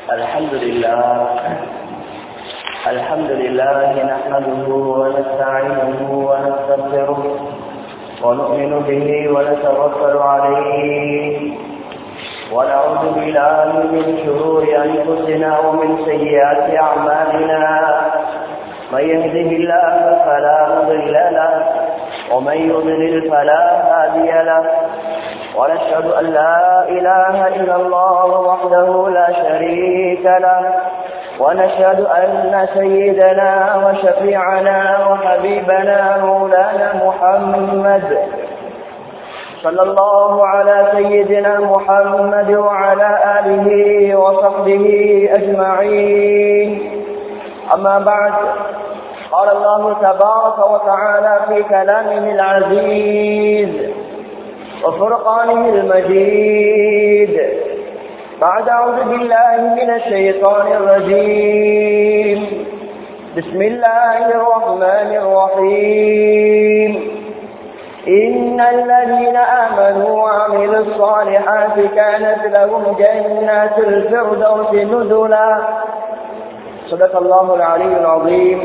الحمد لله الحمد لله نحمده ونستعينه ونستغفره ونؤمن به ونتوكل عليه ونعوذ بالله من شرور انفسنا ومن سيئات اعمالنا من يهده الله فلا مضل له ومن يضلل فلا هادي له ونشهد أن لا إله إلا الله وحده لا شريك له ونشهد أن سيدنا وشفيعنا وحبيبنا مولانا محمد صلى الله على سيدنا محمد وعلى آله وصحبه أجمعين أما بعد قال الله تبارك وتعالى في كلامه العزيز وفرقانه المجيد بعد أعوذ بالله من الشيطان الرجيم بسم الله الرحمن الرحيم إن الذين آمنوا وعملوا الصالحات كانت لهم جنات الفردوس نزلا صدق الله العلي العظيم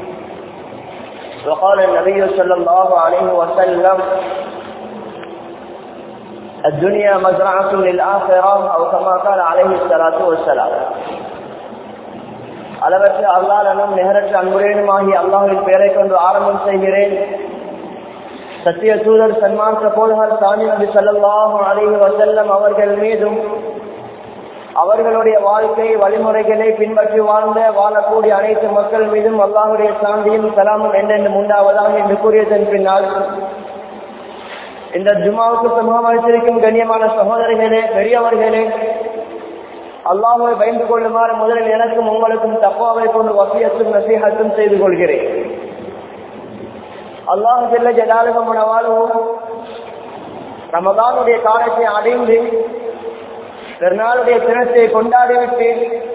وقال النبي صلى الله عليه وسلم الدنيا مزرعة للآخرة أو كما قال عليه الصلاة والسلام அளவற்ற அல்லாலனும் நிகரற்ற அன்புரேனுமாகி அல்லாஹின் பெயரை கொண்டு ஆரம்பம் செய்கிறேன் சத்திய தூதர் சன்மார்க்க போதகர் சாமி நபி சல்லாஹு அலிஹி வசல்லம் அவர்கள் மீதும் அவர்களுடைய வாழ்க்கை வழிமுறைகளை பின்பற்றி வாழ்ந்த வாழக்கூடிய அனைத்து மக்கள் மீதும் அல்லாஹுடைய சாந்தியும் சலாமும் என்னென்று உண்டாவதாக என்று கூறியதன் பின்னால் இந்த ஜுமாவுக்கு சமூகம் அளித்திருக்கும் கண்ணியமான சகோதரிகளே பெரியவர்களே அல்லாஹை பயந்து கொள்ளுமாறு முதலில் எனக்கும் உங்களுக்கும் தப்பாவை கொண்டு வசியத்தும் நசீகத்தும் செய்து கொள்கிறேன் அல்லாஹ் செல்ல ஜலாலுகம் வாழ்வோம் ரமதானுடைய காலத்தை அடைந்து பெருநாளுடைய தினத்தை கொண்டாடிவிட்டு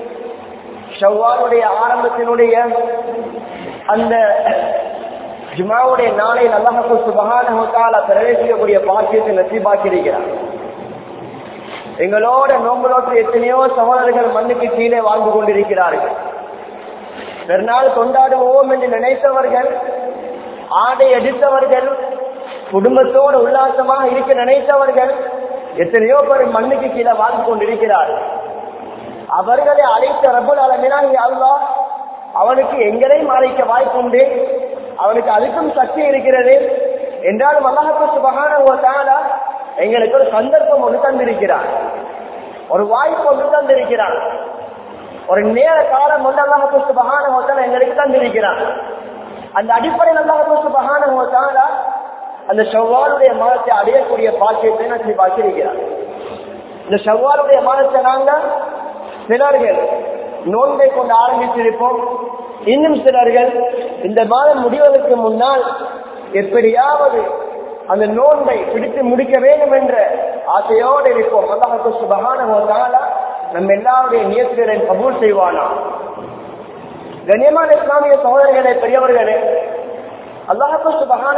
ஷவ்வாலுடைய ஆரம்பத்தினுடைய அந்த ஜுமாவுடைய நாளில் அல்லாஹு சுபகான பிரவேசிக்கக்கூடிய பாக்கியத்தை நசிபாக்கியிருக்கிறார் எங்களோட நோம்பலோட்டு எத்தனையோ சகோதரர்கள் மண்ணுக்கு கீழே வாழ்ந்து கொண்டிருக்கிறார்கள் பெருநாள் கொண்டாடுவோம் என்று நினைத்தவர்கள் ஆடை அடித்தவர்கள் குடும்பத்தோடு உல்லாசமாக இருக்க நினைத்தவர்கள் எத்தனையோ பேர் மண்ணுக்கு கீழே வாழ்ந்து கொண்டிருக்கிறார்கள் அவர்களை அழைத்த ரபுல் அலமினாகி அல்லா அவனுக்கு எங்களையும் அழைக்க வாய்ப்புண்டு அவனுக்கு அதுக்கும் சக்தி இருக்கிறது என்றாலும் அல்லாஹு சுபகான தானா எங்களுக்கு ஒரு சந்தர்ப்பம் ஒன்று தந்திருக்கிறார் ஒரு வாய்ப்பு ஒன்று தந்திருக்கிறார் ஒரு நேர காலம் ஒன்று அல்லாஹு சுபகான ஹோத்தால எங்களுக்கு தந்திருக்கிறார் அந்த அடிப்படையில் அல்லாஹு சுபகான ஹோத்தாலா அந்த செவ்வாலுடைய மாதத்தை அடையக்கூடிய பாக்கியத்தை நான் பாக்கியிருக்கிறார் இந்த செவ்வாலுடைய மாதத்தை நாங்கள் சிலர்கள் நோன்பை கொண்டு ஆரம்பித்திருப்போம் இன்னும் சிலர்கள் இந்த மாதம் முடிவதற்கு முன்னால் எப்படியாவது அந்த நோன்பை பிடித்து முடிக்க வேண்டும் என்ற ஆசையோடு இருப்போம் அல்லாஹு சுபகான நம்ம எல்லாருடைய நியத்திகளை கபூல் செய்வானா கண்ணியமான இஸ்லாமிய சகோதரர்களே பெரியவர்களே அல்லாஹு சுபகான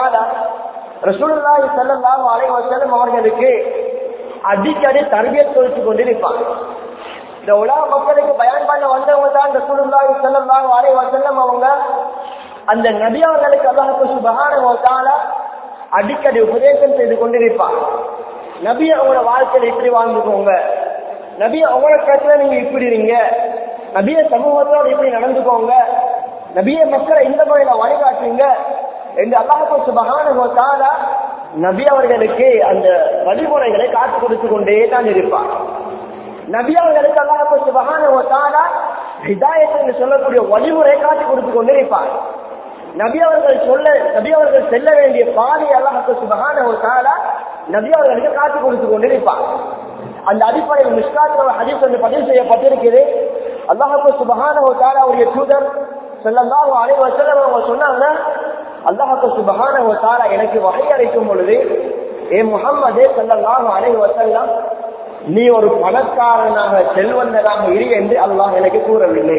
ரசூலுல்லாஹி ஸல்லல்லாஹு அலைஹி வஸல்லம் அவர்களுக்கு அடிக்கடி தர்பியத் கொடுத்து கொண்டிருப்பாங்க இந்த உலக மக்களுக்கு பயன் பண்ண வந்தவங்க தான் ரசூலுல்லாஹி ஸல்லல்லாஹு அலைஹி வஸல்லம் அவங்க அந்த நபி அவர்களுக்கு அல்லாஹு சுபஹானஹு வ தஆலா அடிக்கடி உபதேசம் செய்து கொண்டிருப்பார் நபி அவங்களோட வாழ்க்கையில இப்படி வாழ்ந்துக்கோங்க நபி அவங்களோட கருத்துல நீங்க இப்படி இருங்க நபிய சமூகத்தோட இப்படி நடந்துக்கோங்க நபிய மக்களை இந்த முறையில வழிகாட்டுங்க என்று அல்லாஹு சுபஹானஹு வ தஆலா நபி அவர்களுக்கு அந்த வழிமுறைகளை காத்து கொடுத்து கொண்டே தான் இருப்பார் நபி அவர்களுக்கு அல்லாஹு சுபஹானஹு வ தஆலா ஹிதாயத் என்று சொல்லக்கூடிய வழிமுறை காட்டி கொடுத்து கொண்டிருப்பார் நபி அவர்கள் சொல்ல நபி அவர்கள் செல்ல வேண்டிய பாதை அல்லாஹு சுபஹானஹு வ தஆலா நபி அவர்களுக்கு காட்டி கொடுத்து கொண்டிருப்பார் அந்த அடிப்படையில் மிஸ்காத்தில் ஹதீஸ் வந்து பதிவு செய்யப்பட்டிருக்கிறது அல்லாஹு சுபஹானஹு வ தஆலாவுடைய தூதர் ஸல்லல்லாஹு அலைஹி வஸல்லம் அவங்க சொன்னாங்க அல்லாஹு சுபஹானஹு வ தஆலா எனக்கு வகை அளிக்கும் பொழுது ஏ முஹம்மதே ஸல்லல்லாஹு அலைஹி வஸல்லம் நீ ஒரு பணக்காரனாக செல்வந்தனாக இரு என்று அல்லாஹ் எனக்கு கூறவில்லை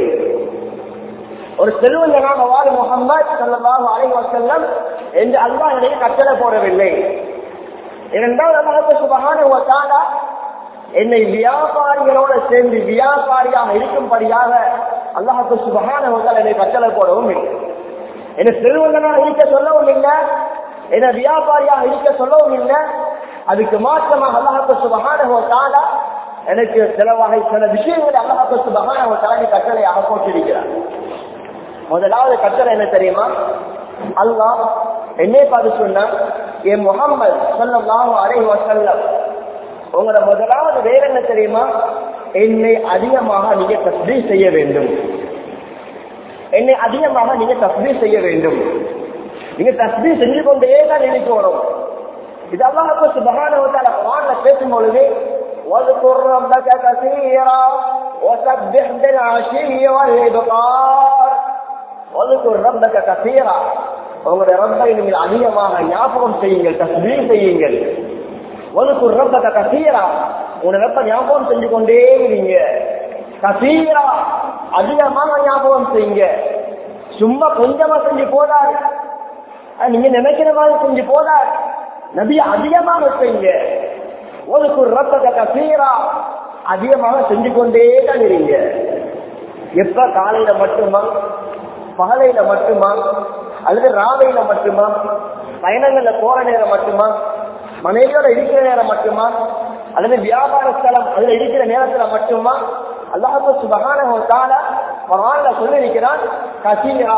ஒரு செல்வந்தனாக வாழ முகம்மது ஸல்லல்லாஹு அலைஹி வஸல்லம் என்று அல்லாஹ் எனக்கு கட்டளை போடவில்லை இரண்டாவது அல்லாஹ் சுபஹானஹு வ தஆலா என்னை வியாபாரிகளோட சேர்ந்து வியாபாரியாக இருக்கும்படியாக அல்லாஹுக்கு சுபகான என்னை கட்டளை போடவும் இல்லை என்னை செல்வந்தனாக இருக்க சொல்லவும் இல்லை என்னை வியாபாரியாக இருக்க சொல்லவும் இல்லை அதுக்கு மாற்றமாக அல்லாஹுக்கு சுபகான எனக்கு சில வகை சில விஷயங்களை அல்லாஹுக்கு சுபகான தலைமை கட்டளையாக போட்டிருக்கிறார் முதலாவது கட்டளை என்ன தெரியுமா அல்லாஹ் என்னை பார்த்து சொன்னா என் முகம்மது சொல்லலாம் அரை வசல்லம் உங்களோட முதலாவது வேற என்ன தெரியுமா என்னை அதிகமாக நீங்க தஸ்பீ செய்ய வேண்டும் என்னை அதிகமாக நீங்க தஸ்பீ செய்ய வேண்டும் நீங்க தஸ்பீ செஞ்சு கொண்டே தான் நினைக்கணும் இது அல்லாஹ் சுபஹானஹு குர்ஆன்ல பேசும் பொழுது واذكر ربك كثيرا وسبح بالعشي والإبقار واذكر ربك كثيرا உங்களுடைய ரப்பை நீங்கள் அதிகமாக ஞாபகம் செய்யுங்கள் தஸ்பீ செய்யுங்கள் ஒதுக்கு ரப்பத்தை கசீரா உன ரப்ப ஞாபகம் செஞ்சு கொண்டே இருங்க கசீரா அதிகமாக ஞாபகம் செய்யுங்க சும்மா கொஞ்சமா செஞ்சு போதாது நீங்க நினைக்கிற மாதிரி செஞ்சு போதாது நபிய அதிகமாக செய்யுங்க ஒதுக்கு ரப்பத்தை கசீரா அதிகமாக செஞ்சு கொண்டே தான் இருங்க எப்ப காலையில மட்டுமா பகலையில மட்டுமா அல்லது ராவையில மட்டுமா பயணங்கள்ல போற நேரம் மட்டுமா மனைவியோட இருக்கிற நேரம் மட்டுமா அல்லது வியாபார ஸ்தலம் அதுல இருக்கிற நேரத்துல மட்டுமா அல்லாஹு சுபகான குரான்ல சொல்லி இருக்கிறான் கசீரா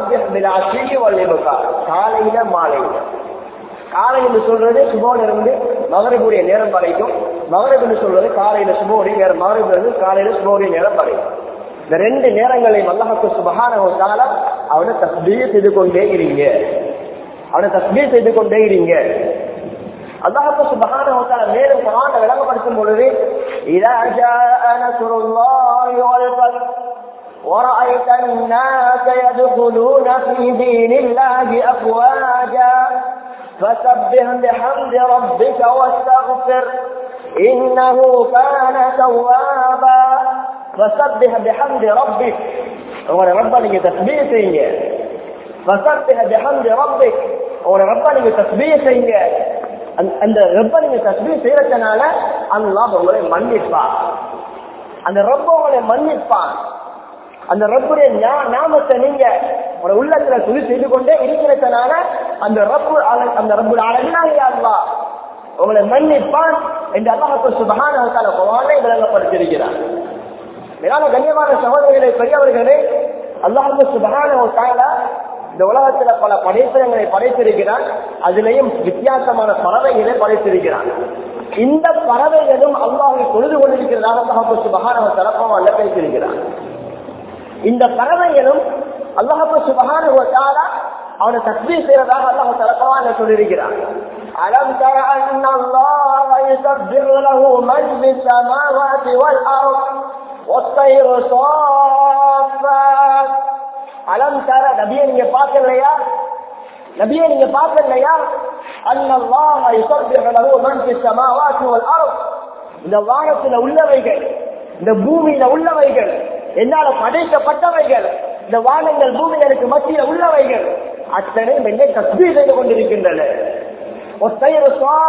காலையில மாலையில காலை என்று சொல்றது சுபோல இருந்து மகரபுடைய நேரம் வரைக்கும் மகரப் என்று சொல்றது காலையில சுபோடைய நேரம் மகரபு இருந்து காலையில சுபோடைய நேரம் வரைக்கும் இந்த ரெண்டு நேரங்களையும் அல்லாஹுக்கு சுபகான அவனை தஸ்பீர் செய்து கொண்டே இருங்க அவனை தஸ்பீர் செய்து கொண்டே இருங்க அல்லாஹு சுபஹானஹு வ தஆலா மேலும் குர்ஆனை விளங்கப்படுத்தும் பொழுது இதா ஜாஅ நஸ்ருல்லாஹி வல் ஃபத்ஹ் ورأيت الناس يدخلون في دين الله أفواجا فسبح بحمد ربك واستغفر إنه كان توابا فسبح بحمد ربك உங்களோட ரப்ப நீங்க தஸ்பீ செய்யுங்க فسبح بحمد ربك உங்களோட ரப்ப நீங்க தஸ்பீ செய்யுங்க அந்த ரப்ப நீங்க தஸ்பீ செய்யறதுனால அல்லாஹ் உங்களை மன்னிப்பான் அந்த ரப்ப உங்களை மன்னிப்பான் அந்த ரப்புடைய நாமத்தை நீங்க உங்களோட உள்ளத்துல துதி செய்து கொண்டே இருக்கிறதுனால அந்த ரப்பு அந்த ரப்பு அழகினாங்க அல்லா உங்களை மன்னிப்பான் என்று அல்லாஹு சுபகான குரானை விளங்கப்படுத்தியிருக்கிறார் மேலான கண்ணியமான சகோதரர்களே பெரியவர்களே அல்லாஹு சுபகான இந்த உலகத்துல பல படைப்பினங்களை படைத்திருக்கிறான் அதுலேயும் வித்தியாசமான பறவைகளை படைத்திருக்கிறான் இந்த பறவைகளும் அல்லாஹை தொழுது கொண்டிருக்கிறதாக அல்லாஹு சுபகான தலப்பம் அல்ல பேசியிருக்கிறான் இந்த பறவைகளும் அல்லாஹு சுபகான அவனை தஸ்மீ செய்யறதாக அல்லாஹ் தலப்பவான் சொல்லியிருக்கிறான் ألم تر أن الله يسبح له من في السماوات والأرض والطير صافات அலம் தர நபியை நீங்க பார்க்கலையா நபியை நீங்க பார்க்கலையா அன்னல்லாஹ் யுஸப்பிஹு லஹு மன் ஃபிஸ் ஸமாவாத்தி வல் அர்த் இந்த வானத்துல உள்ளவைகள் இந்த பூமியில உள்ளவைகள் என்னால படைக்கப்பட்டவைகள் இந்த வானங்கள் பூமிகளுக்கு மத்தியில உள்ளவைகள் அத்தனை மெல்ல தஸ்பீ செய்து கொண்டிருக்கின்றன ஒத்தையர்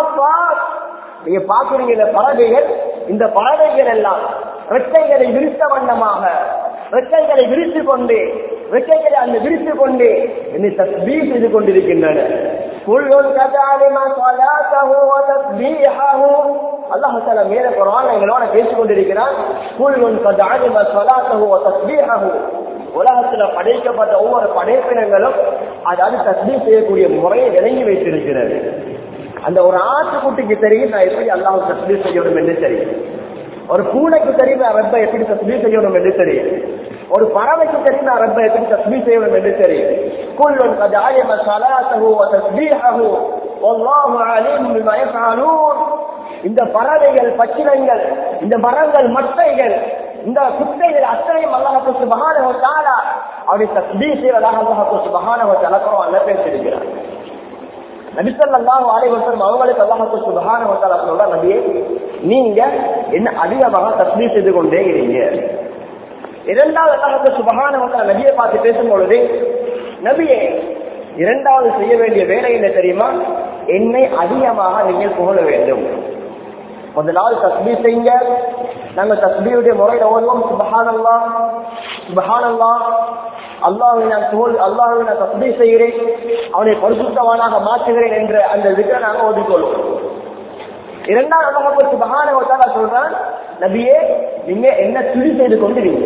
நீங்க பாக்குறீங்க இந்த பறவைகள் இந்த பறவைகள் எல்லாம் ரெட்டைகளை விரித்த வண்ணமாக ரெட்டைகளை விரித்து கொண்டு ரெட்டைகளை அந்த விரித்து கொண்டு என்னை தஸ்பீ செய்து கொண்டிருக்கின்றன அல்லாஹ் தஆலா மேல குர்ஆன் எங்களோட பேசிக் கொண்டிருக்கிறான் குல்லுன் கத் அலிம ஸலாத்தஹு வ தஸ்பீஹஹு உலகத்துல படைக்கப்பட்ட ஒவ்வொரு படைப்பினங்களும் அதாவது தஸ்பீஹ் செய்யக்கூடிய முறையை விளங்கி வைத்திருக்கிறது அந்த ஒரு ஆட்டுக்குட்டிக்கு தெரியும் நான் எப்படி அல்லாஹ் தஸ்பீஹ் செய்யணும் என்று தெரியும் ஒரு பூனைக்கு தெரியும் நான் ரப்ப எப்படி தஸ்பீஹ் செய்யணும் என்று தெரியும் ஒரு பறவைக்கு தெரியும் நான் ரப்ப எப்படி தஸ்பீஹ் செய்யணும் என்று தெரியும் குல்லுன் கத் அலிம ஸலாத்தஹு வ தஸ்பீஹஹு வல்லாஹு அலீம் பிமா யஃஅலூன் இந்த பறவைகள் பச்சிலங்கள் இந்த மரங்கள் மட்டைகள் இந்த குட்டைகள் அத்தனையும் அல்லாஹு சுபஹானஹு தஆலா அவருடைய தஸ்பீஹ் செய்வதாக அல்லாஹு சுபஹானஹு தஆலா குர்ஆன்ல பேசியிருக்கிறார் நபி ஸல்லல்லாஹு அலைஹி வஸல்லம் அவங்களுக்கு அல்லாஹு சுபஹானஹு தஆலா சொல்ற நபியே நீங்க என்ன அதிகமாக தஸ்பீஹ் செய்து கொண்டே இருங்க இரண்டாவது அல்லாஹு சுபஹானஹு தஆலா நபியை பார்த்து பேசும் பொழுது நபியே இரண்டாவது செய்ய வேண்டிய வேலை என்ன தெரியுமா என்னை அதிகமாக நீங்கள் புகழ வேண்டும் முதலாவது தஸ்பீ செய்யுங்க நாங்க தஸ்பீருடைய முறையில ஓதுவோம் சுபஹானல்லா சுபஹானல்லா அல்லாஹை நான் தோல் அல்லாஹை நான் தஸ்பீ செய்கிறேன் அவனை பரிசுத்தவானாக மாற்றுகிறேன் என்ற அந்த விக்க நாங்க ஓதிக்கொள்வோம் இரண்டாவது அல்லாஹ் சுபஹானவத்தால சொல்றான் நபியே நீங்க என்ன துணி செய்து கொண்டிருங்க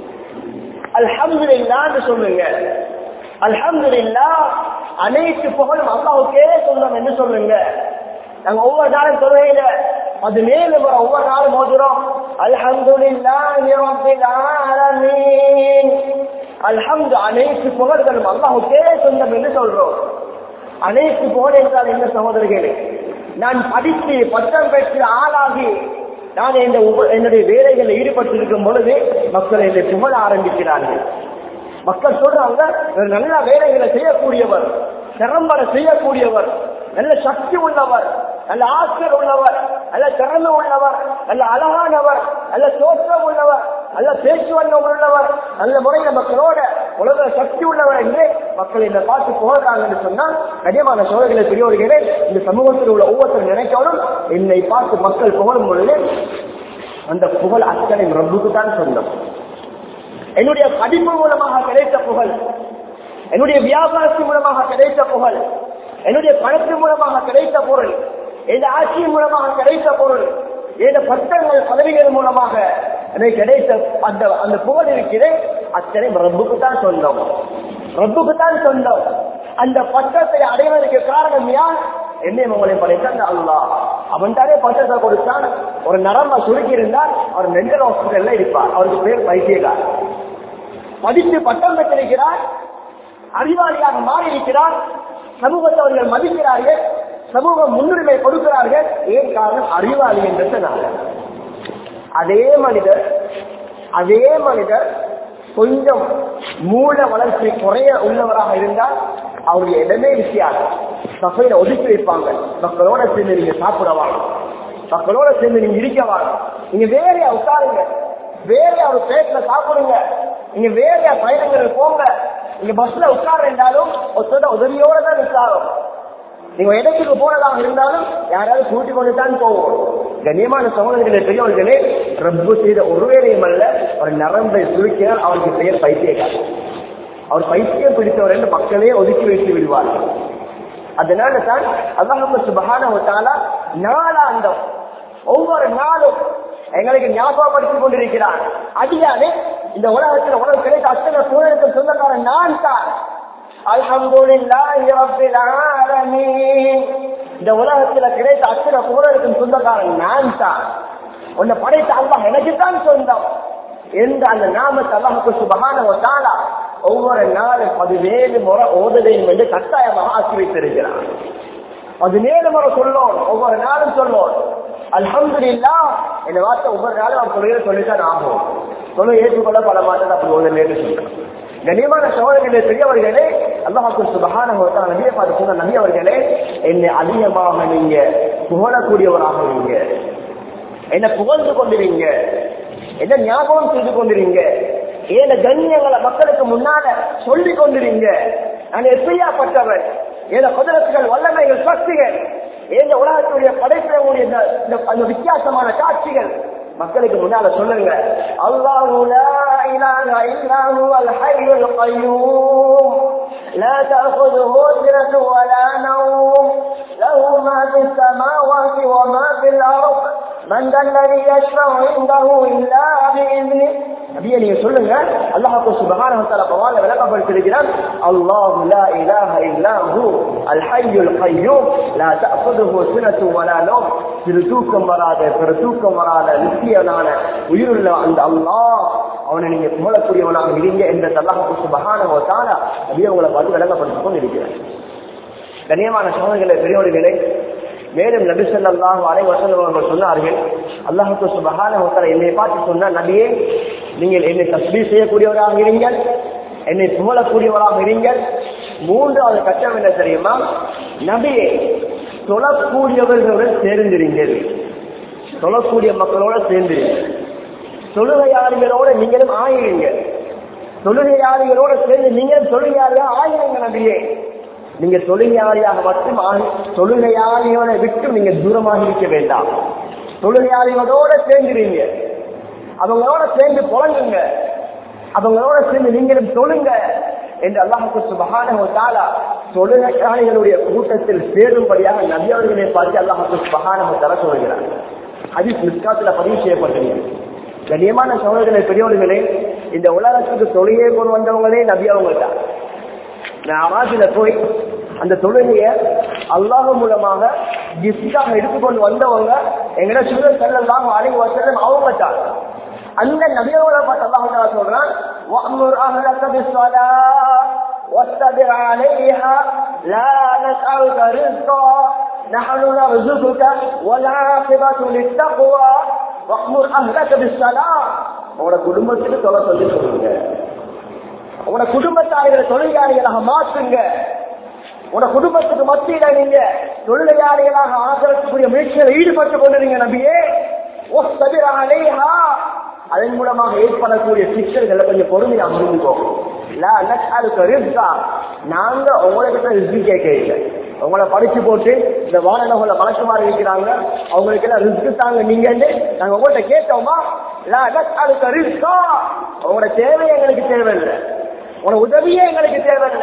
அல்ஹம்துலில்லாஹ்னு சொல்லுங்க அல்ஹம்துலில்லாஹ் அனைத்து புகழும் அல்லாஹ்வுக்கே சொல்லணும் என்று சொல்லுங்க நாங்க ஒவ்வொரு நாளும் தொழுகையில பதினேழு முறை ஒவ்வொரு நாளும் ஓதுறோம் அல்ஹம்துலில்லாஹி ரப்பில் ஆலமீன் அல்ஹம்து அனைத்து புகழ்களும் அல்லாஹ்வுக்கே சொந்தம் என்று சொல்றோம் அனைத்து புகழ் என்றால் என்ன சகோதரர்களே நான் படித்து பட்டம் பெற்று ஆளாகி நான் இந்த உப- என்னுடைய வேலைகளில் ஈடுபட்டிருக்கும் பொழுது மக்கள் என்னை புகழ ஆரம்பிக்கிறார்கள் மக்கள் சொல்றாங்க இவர் நல்ல வேலைகளை செய்யக்கூடியவர் திறம்பட செய்யக்கூடியவர் நல்ல சக்தி உள்ளவர் நல்ல ஆசிரியர் உள்ளவர் நல்ல திறமை உள்ளவர் நல்ல அழகானவர் நல்ல தோற்றம் உள்ளவர் நல்ல பேச்சு வண்ணம் உள்ளவர் நல்ல முறையில் மக்களோட உலக சக்தி உள்ளவர் என்று மக்கள் இந்த பார்த்து புகழ்றாங்கன்னு சொன்னால் கடியமான சோழர்களை பெரியவர்களே இந்த சமூகத்தில் உள்ள ஒவ்வொருத்தரும் நினைக்கணும் என்னை பார்த்து மக்கள் புகழும் பொழுது அந்த புகழ் அத்தனை ரப்புக்கு தான் சொந்தம் என்னுடைய படிப்பு மூலமாக கிடைத்த புகழ் என்னுடைய வியாபாரத்தின் மூலமாக கிடைத்த புகழ் என்னுடைய பணத்தின் மூலமாக கிடைத்த பொருள் எந்த ஆட்சியின் மூலமாக கிடைத்த பொருள் எந்த பட்டங்கள் பதவிகள் மூலமாக எனக்கு கிடைத்த அந்த அந்த புகழ் இருக்கிறேன் அத்தனை ரப்புக்கு தான் சொந்தம் ரப்புக்கு தான் சொந்தம் அந்த பட்டத்தை அடைவதற்கு காரணம் யார் என்னை உங்களை படைத்தான் அல்லாஹ் அவன் தானே பட்டத்தை கொடுத்தான் ஒரு நரம்ப சுருக்கி இருந்தால் அவர் மென்டல் ஹாஸ்பிட்டல்ல இருப்பார் அவருக்கு பேர் பைத்தியக்கார் படித்து பட்டம் பெற்றிருக்கிறார் அறிவாளியாக மாறியிருக்கிறார் சமூகத்தை அவர்கள் மதிக்கிறார்கள் சமூகம் முன்னுரிமை கொடுக்கிறார்கள் ஏன் காரணம் அறிவாளி என்றதுனால அதே மனிதர் அதே மனிதர் கொஞ்சம் மூல வளர்ச்சி குறைய உள்ளவராக இருந்தால் அவருடைய இடமே விஷயாது சபையில ஒதுக்கி வைப்பாங்க மக்களோட சேர்ந்து நீங்க சாப்பிடவாங்க மக்களோட சேர்ந்து நீங்க இருக்கவாங்க நீங்க வேறையா உட்காருங்க வேறையா ஒரு பிளேட்ல சாப்பிடுங்க நீங்க வேறையா பயணங்கள் போங்க நீங்க பஸ்ல உட்கார இருந்தாலும் ஒருத்தோட உதவியோட தான் உட்காரும் நீங்க இடத்துக்கு போனதாக இருந்தாலும் யாராவது கூட்டி கொண்டு தான் போவோம் கண்ணியமான சகோதரர்களே பெரியவர்களே ரப்பு செய்த ஒரு வேலையும் அல்ல ஒரு நரம்பை சுருக்கினால் அவருக்கு பெயர் பைத்தியக்காரர் அவர் பைத்தியம் பிடித்தவர் என்று மக்களே ஒதுக்கி வைத்து விடுவார்கள் அதனால தான் அல்லாஹ் சுபஹான நாளாந்தம் ஒவ்வொரு நாளும் எங்களுக்கு ஞாபகப்படுத்திக் கொண்டிருக்கிறார் அடியானே இந்த உலகத்தில் உலகம் கிடைத்த அத்தனை சூழலுக்கு சொந்தக்காரன் நான் தான் அல்ஹம்துலில்லாஹி ரப்பில் ஆலமீன் இந்த உலகத்துல கிடைத்த அத்தனை புகழுக்கும் சொந்தக்காரன் நான் தான் உன்னை படைத்த அல்லாஹ் எனக்கு தான் சொந்தம் என்ற அந்த நாமத்தை அல்லாஹுக்கு சுபகான தாலா ஒவ்வொரு நாளும் பதினேழு முறை ஓத வேண்டும் என்று கட்டாயமாக ஆக்கி வைத்திருக்கிறான் பதினேழு முறை சொல்லணும் ஒவ்வொரு நாளும் சொல்லணும் அல்ஹம்துலில்லா இந்த வார்த்தை ஒவ்வொரு நாளும் அவர் தொழிலை சொல்லித்தான் ஆகும் தொழில் ஏற்றுக்கொள்ள பல மாற்றம் அப்படி ஓதலேன்னு சொல்றான் கண்ணியமான சோழர்களே பெரியவர்களே அல்லாஹாக்கு சுபகான நபியை பார்த்து சொன்ன நபி அவர்களே என்னை அதிகமாக நீங்க புகழக்கூடியவராக நீங்க என்ன புகழ்ந்து கொண்டிருங்க என்ன ஞாபகம் செய்து கொண்டிருங்க ஏன கண்ணியங்களை மக்களுக்கு முன்னால சொல்லி கொண்டிருங்க நான் எப்படியாப்பட்டவன் ஏன குதிரத்துகள் வல்லமைகள் சக்திகள் ஏந்த உலகத்துடைய படைப்பினுடைய அந்த வித்தியாசமான காட்சிகள் மக்களுக்கு முன்னால சொல்லுங்க அல்லாஹு லா இலாஹ இல்லா ஹுவல் ஹய்யுல் கய்யூம் لا تأخذه سنة ولا نوم له ما في السماوات وما في الأرض من ذا الذي يشفع عنده إلا بإذنه நபியை நீங்க சொல்லுங்க அல்லாஹு சுபஹானஹு தஆலா குர்ஆன்ல விளக்கப்படுத்தியிருக்கிறான் அல்லாஹு லா இலாஹ இல்லா ஹு அல் ஹய்யுல் கய்யூம் லா தஅخذஹு சினத்து வலா நௌம் சிறு தூக்கம் வராத பிற தூக்கம் வராத நித்தியனான உயிருள்ள அந்த அல்லாஹ் அவனை நீங்க புகழக்கூடியவனாக இருங்க என்ற அல்லாஹு சுபஹானஹு தஆலா நபியை உங்களை பார்த்து விளக்கப்படுத்திக் கொண்டிருக்கிறார் கண்ணியமான சோதனைகளை பெரியவர்களே மேலும் நபி சொல்லாஹு அலை வசனம் அவர்கள் சொன்னார்கள் அல்லாஹுக்கு சுபகான ஒருத்தர் என்னை பார்த்து சொன்ன நபியே நீங்கள் என்னை தஸ்பீ செய்யக்கூடியவராக இருங்கள் என்னை புகழக்கூடியவராக இருங்கள் மூன்றாவது கட்டம் என்ன தெரியுமா நபியே தொழக்கூடியவர்களுடன் சேர்ந்திருங்கள் தொழக்கூடிய மக்களோட சேர்ந்திருங்க தொழுகையாளிகளோட நீங்களும் ஆயிருங்க தொழுகையாளிகளோட சேர்ந்து நீங்களும் தொழுகையாளியா ஆயிருங்க நபியே நீங்க தொழுகையாளியாக மட்டும் தொழுகையாளியோட விட்டு நீங்க தூரமாக இருக்க வேண்டாம் தொழுகையாளிகளோட சேர்ந்துறீங்க அவங்களோட சேர்ந்து புழங்குங்க அவங்களோட சேர்ந்து நீங்களும் தொழுங்க என்று அல்லாஹுக்கு சுபகான தாலா தொழுகையாளிகளுடைய கூட்டத்தில் சேரும்படியாக நபியவர்களை பார்த்து அல்லாஹுக்கு சுபகான தர சொல்கிறார் அது பிற்காலத்தில் பதிவு செய்யப்பட்டிருக்கு கண்ணியமான சகோதரர்களை பெரியவர்களே இந்த உலகத்துக்கு தொழுகையை கொண்டு வந்தவங்களே நபி அவங்க தான் நான் அராஜில போய் அந்த தொழுகைய அல்லாஹ் மூலமாக கிஃப்டாக எடுத்துக்கொண்டு வந்தவங்க எங்கட சுழல் செல்லாம் அழகி வசலம் அவங்க தான் அந்த நபியவங்களை பார்த்து அல்லாஹ் சொல்றான் وَأْمُرْ أَهْلَكَ بِالصَّلَاةِ وَاصْطَبِرْ عَلَيْهَا لَا نَسْأَلُكَ رِزْقًا نَحْنُ نَرْزُقُكَ وَالْعَاقِبَةُ لِلتَّقْوَى وَأْمُرْ أَهْلَكَ بِالصَّلَاةِ உங்களோட குடும்பத்துக்கு தொலை சொல்லி சொல்லுங்க உங்களோட குடும்பத்தாரிகளை தொழிலாளிகளாக மாற்றுங்க உங்களோட குடும்பத்துக்கு மத்தியில நீங்க தொழிலாளிகளாக ஆகிறதுக்குரிய முயற்சியில் ஈடுபட்டு கொண்டிருங்க நபியே ஓ சபிராலேஹா அதன் மூலமாக ஏற்படக்கூடிய சிக்கல்களை கொஞ்சம் பொறுமையாக புரிஞ்சுக்கோங்க நாங்க உங்ககிட்ட ரிஸ்க் கேட்க இல்லை உங்களை படிச்சு போட்டு இந்த வானவங்களை மலக்குமாறு இருக்கிறாங்க அவங்களுக்கு எல்லாம் ரிஸ்க் தாங்க நீங்க நாங்க உங்கள்கிட்ட கேட்டோமா அதுக்கு ரிஸ்கா உங்களோட தேவை எங்களுக்கு தேவையில்லை உன உதவியே எங்களுக்கு தேவையில்லை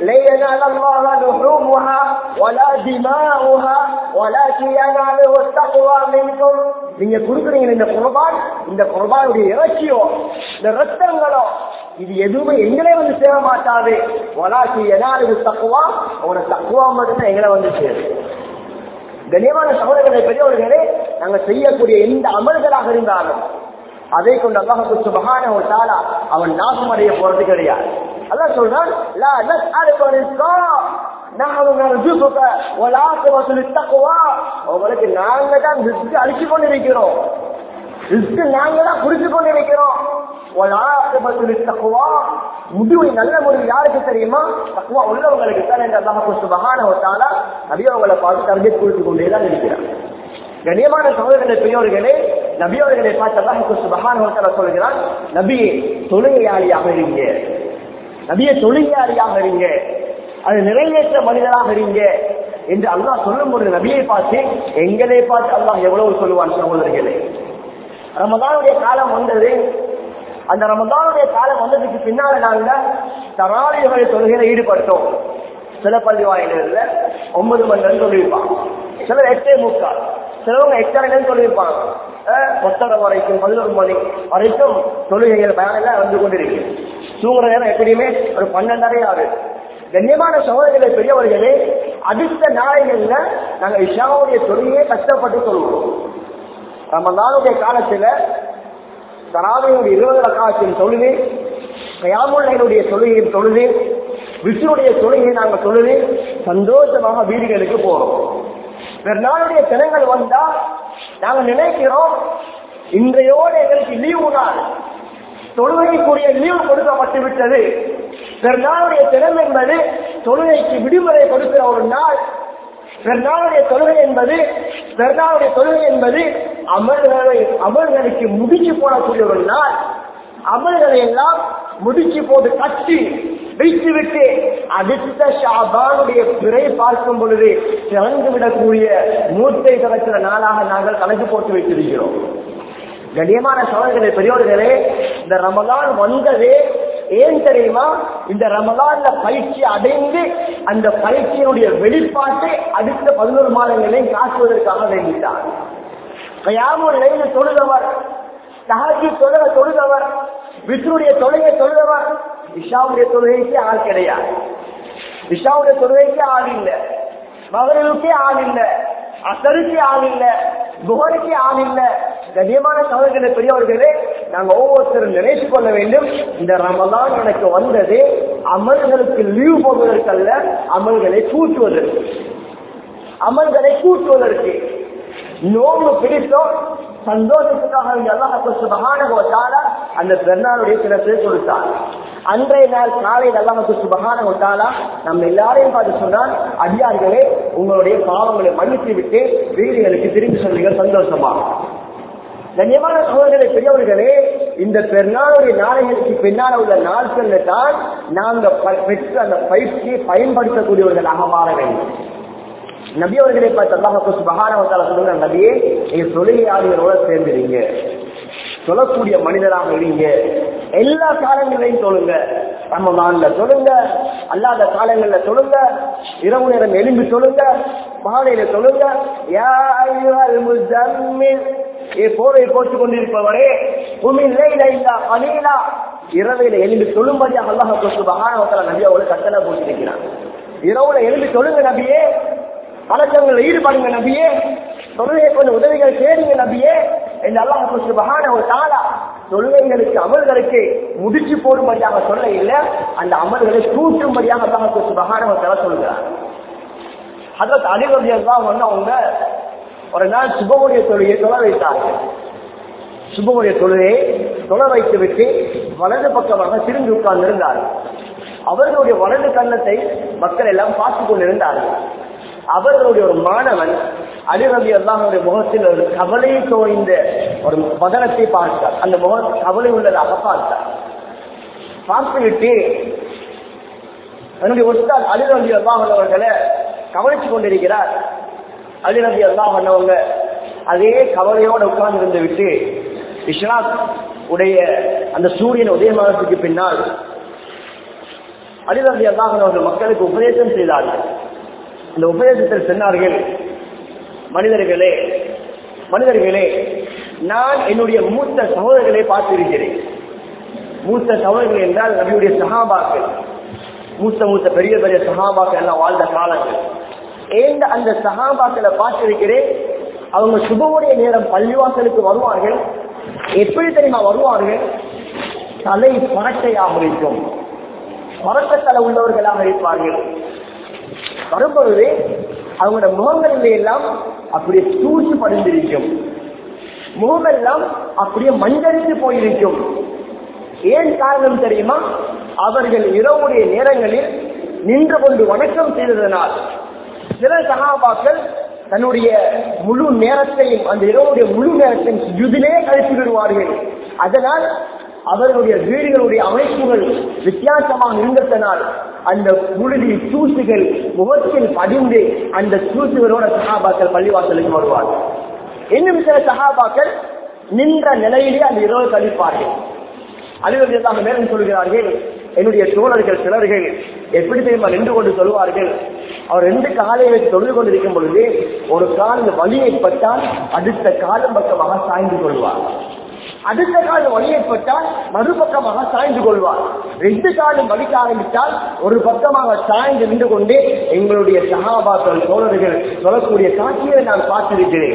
நீங்க கொடுக்குறீங்க இந்த குர்பான் இந்த குர்பானுடைய இறைச்சியோ இந்த ரத்தங்களோ இது எதுவுமே எங்களே வந்து சேர மாட்டாது வலாசி எனாலுக்கு தக்குவா உங்களோட தக்குவா மட்டும் எங்களை வந்து சேரும் கண்ணியமான சகோதரர்களை பெரியவர்களே நாங்க செய்யக்கூடிய எந்த அமல்களாக இருந்தாலும் அதை கொண்டு அல்லாஹு சுபஹான ஒரு தாலா அவன் நாசம் அடைய போறது கிடையாது அதான் சொல்றான் லா நஸ்அலுக ரிஸ்கா நஹனு நர்ஜுகுக வல் ஆகிபத்து லித்தக்வா உங்களுக்கு நாங்க தான் ரிஸ்க் அளிச்சு கொண்டிருக்கிறோம் ரிஸ்க் நாங்க தான் குறிச்சு கொண்டிருக்கிறோம் வல் ஆகிபத்து லித்தக்வா முடிவு நல்ல முடிவு யாருக்கு தெரியுமா தக்குவா உள்ளவங்களுக்கு தான் என்று அல்லாஹு சுபஹான ஒரு தாலா நபியவங்களை பார்த்து தரஞ்சு குறித்து கொண்டே தான் இருக்கிறார் கண்ணியமான சகோதரர்களை பெரியவர்களே நபியவர்களை பார்த்து அல்லாஹுக்கு சுபகான சொல்கிறான் நபியே தொழுகையாளியாக இருங்க நபியை தொழுகையாளியாக இருங்க அது நிறைவேற்ற மனிதராக இருங்க என்று அல்லாஹ் சொல்லும் ஒரு நபியை பார்த்து எங்களை பார்த்து அல்லாஹ் எவ்வளவு சொல்லுவான் சகோதரர்களே ரமதானுடைய காலம் வந்தது அந்த ரமதானுடைய காலம் வந்ததுக்கு பின்னால நாங்க தராவிகளை தொழுகையில ஈடுபட்டோம் சில பள்ளி வாயில ஒன்பது மணி நேரம் சொல்லியிருப்பான் சிலர் எட்டே முக்கால் சிலவங்க எட்டரை சொல்லியிருப்பாங்க ஒத்தரை வரைக்கும் பதினொரு மணி வரைக்கும் தொழுகைகள் பயணம் வந்து கொண்டிருக்கு தூங்குற நேரம் எப்படியுமே ஒரு பன்னெண்டரை ஆறு கண்ணியமான சகோதரர்களை பெரியவர்களே அடுத்த நாளைகள்ல நாங்க இஷாவுடைய தொழுகையை கஷ்டப்பட்டு சொல்லுவோம் ரமதானுடைய காலத்துல தராவையுடைய இருபது ரகாத்தின் தொழுது கயாமுல்லையினுடைய தொழுகையின் தொழுது விஷ்ணுடைய தொழுகையை நாங்க தொழுது சந்தோஷமாக வீடுகளுக்கு போறோம் பெருநாளுடைய தினங்கள் வந்தா நாங்க நினைக்கிறோம் இன்றையோடு எங்களுக்கு லீவு நாள் தொழுகைக்குரிய லீவு கொடுக்கப்பட்டு விட்டது பெருநாளுடைய தினம் என்பது தொழுகைக்கு விடுமுறை கொடுக்கிற ஒரு நாள் பெருநாளுடைய தொழுகை என்பது பெருநாளுடைய தொழுகை என்பது அமல்களை அமல்களுக்கு முடிச்சு போடக்கூடிய ஒரு நாள் அமல்களை எல்லாம் முடிச்சு போட்டு கட்டி வைத்து விட்டு அடுத்த ஷாபானுடைய பிறை பார்க்கும் பொழுது சிறந்து விடக்கூடிய மூட்டை திறக்கிற நாளாக நாங்கள் கணக்கு போட்டு வைத்திருக்கிறோம் கண்ணியமான சோழர்களே பெரியோர்களே இந்த ரமதான் வந்ததே ஏன் தெரியுமா இந்த ரமதான்ல பயிற்சி அடைந்து அந்த பயிற்சியினுடைய வெளிப்பாட்டை அடுத்த பதினோரு மாதங்களையும் காட்டுவதற்காக வேண்டிட்டார் கயாமூர் லைன தொழுதவர் தகாஜி தொழுக தொழுதவர் விஷ்ணுடைய தொழுகை தொழுதவர் இஷாவுடைய தொழுகைக்கு ஆள் கிடையாது இஷாவுடைய தொழுகைக்கு ஆள் இல்லை மகனுக்கே ஆள் இல்லை அசருக்கு ஆள் இல்லை புகனுக்கு ஆள் இல்லை கண்ணியமான சகோதரர்களை பெரியவர்களே நாங்க ஒவ்வொருத்தரும் நினைத்து கொள்ள வேண்டும் இந்த ரமதான் எனக்கு வந்தது அமல்களுக்கு லீவ் போவதற்கல்ல அமல்களை கூட்டுவதற்கு அமல்களை கூட்டுவதற்கு நோம்பு பிடித்தோம் சந்தோஷத்துக்காக அல்லாஹால அந்த பெருநாளுடைய சிறப்பை கொடுத்தார் அன்றைய நாள் காலையில் அல்லாஹு சுபகான ஒட்டாலா நம்ம எல்லாரையும் பார்த்து சொன்னால் அடியார்களே உங்களுடைய பாவங்களை மன்னித்து விட்டு வீடுகளுக்கு திரும்பி சொல்லுங்க சந்தோஷமா கண்ணியமான சகோதரர்களை பெரியவர்களே இந்த பெருநாளுடைய நாளைகளுக்கு பின்னால் உள்ள நாட்கள்ல தான் நாங்க பெற்ற அந்த பயிற்சியை பயன்படுத்தக்கூடியவர்களாக மாற வேண்டும் நபி அவர்களை பார்த்து அல்லாஹ் சுபகானவத்தால சொல்லுங்க நபியே நீங்க தொழிலாளிகளோட சேர்ந்துறீங்க சொல்லக்கூடிய மனிதராக இருங்க எல்லா காலங்களையும் சொல்லுங்க ரமதான்ல சொல்லுங்க அல்லாத காலங்கள்ல சொல்லுங்க இரவு நேரம் எலும்பி சொல்லுங்க மாலையில சொல்லுங்க யா அய்யுஹல் முஸம்மில் ஏ போரை போட்டுக் கொண்டிருப்பவரே உமின் லைல இல்லா கலீலா இரவையில எழுந்து சொல்லும்படியாக அல்லாஹ் சுபஹானஹு நபி அவர்கள் கட்டளை போட்டிருக்கிறார் இரவுல எழுந்து சொல்லுங்க நபியே பழக்கங்களில் ஈடுபடுங்க நபியே தொழுகை கொண்டு உதவிகள் தேடுங்க நபியே இந்த அல்லாஹ் சுபஹான ஒரு தாலா தொழுகைகளுக்கு அமல்களுக்கு முடிச்சு போடும்படியாக சொல்ல இல்லை அந்த அமல்களை கூட்டும்படியாக அல்லாஹ் சுபஹான ஒரு தலை சொல்கிறார் அதற்கு அலிவதியர் தான் வந்து அவங்க ஒரு நாள் சுபமுடைய தொழுகையை தொலை வைத்தார்கள் சுபமுடைய தொழுகையை தொலை வைத்து விட்டு வலது பக்கமாக திரும்பி உட்கார்ந்து இருந்தார்கள் அவர்களுடைய வலது கன்னத்தை மக்கள் எல்லாம் பார்த்து கொண்டிருந்தார்கள் அவர்களுடைய ஒரு மாணவன் அலிரவி அல்லாஹுடைய முகத்தில் ஒரு கவலை தோய்ந்த ஒரு பதனத்தை பார்த்தார் அந்த முகம் கவலை உள்ளதாக பார்த்தார் பார்த்துவிட்டு என்னுடைய ஒருத்தால் அலிரவி அல்லாஹ் அவர்களை கவனிச்சு கொண்டிருக்கிறார் அலிரவி அல்லாஹ் பண்ணவங்க அதே கவலையோடு உட்கார்ந்து இருந்து விட்டு இஸ்லாத் உடைய அந்த சூரியன் உதயமானத்துக்கு பின்னால் அலிரவி அல்லாஹ் அவர்கள் மக்களுக்கு உபதேசம் செய்தார்கள் அந்த உபதேசத்தில் சொன்னார்கள் மனிதர்களே மனிதர்களே நான் என்னுடைய மூத்த சகோதரர்களை பார்த்திருக்கிறேன் மூத்த சகோதரர்கள் என்றால் நபியுடைய சகாபாக்கள் மூத்த மூத்த பெரிய பெரிய சகாபாக்கள் எல்லாம் வாழ்ந்த காலங்கள் ஏந்த அந்த சகாபாக்களை பார்த்திருக்கிறேன் அவங்க சுபமுடைய நேரம் பள்ளிவாசலுக்கு வருவார்கள் எப்படி தெரியுமா வருவார்கள் தலை பறக்கையாக இருக்கும் பறக்கத்தலை உள்ளவர்களாக இருப்பார்கள் வரும்பொழுது அவங்களோட முகங்களில் எல்லாம் அப்படியே தூசி படிந்திருக்கும் முகமெல்லாம் அப்படியே மஞ்சளித்து போயிருக்கும் ஏன் காரணம் தெரியுமா அவர்கள் இரவுடைய நேரங்களில் நின்று கொண்டு வணக்கம் செய்ததனால் சில சகாபாக்கள் தன்னுடைய முழு நேரத்தையும் அந்த இரவுடைய முழு நேரத்தையும் சுதிலே கழித்து விடுவார்கள் அதனால் அவர்களுடைய வீடுகளுடைய அமைப்புகள் வித்தியாசமாக இருந்ததனால் அந்த புழுதி தூசுகள் முகத்தில் படிந்து அந்த தூசுகளோட சகாபாக்கள் பள்ளிவாசலுக்கு வருவார்கள் இன்னும் சில சகாபாக்கள் நின்ற நிலையிலே அந்த இரவு கழிப்பார்கள் அலுவலகத்தாக மேலும் சொல்கிறார்கள் என்னுடைய தோழர்கள் சிலர்கள் எப்படி தெரியுமா நின்று கொண்டு சொல்வார்கள் அவர் ரெண்டு காலை வைத்து தொழுது கொண்டிருக்கும் பொழுது ஒரு கால் வலி ஏற்பட்டால் அடுத்த காலம் பக்கமாக சாய்ந்து கொள்வார் அடுத்த காலம் வலி ஏற்பட்டால் மறுபக்கமாக சாய்ந்து கொள்வார் ரெண்டு காலம் வலிக்க ஆரம்பித்தால் ஒரு பக்கமாக சாய்ந்து நின்று கொண்டு எங்களுடைய சகாபாக்கள் தோழர்கள் சொல்லக்கூடிய காட்சியை நான் பார்த்திருக்கிறேன்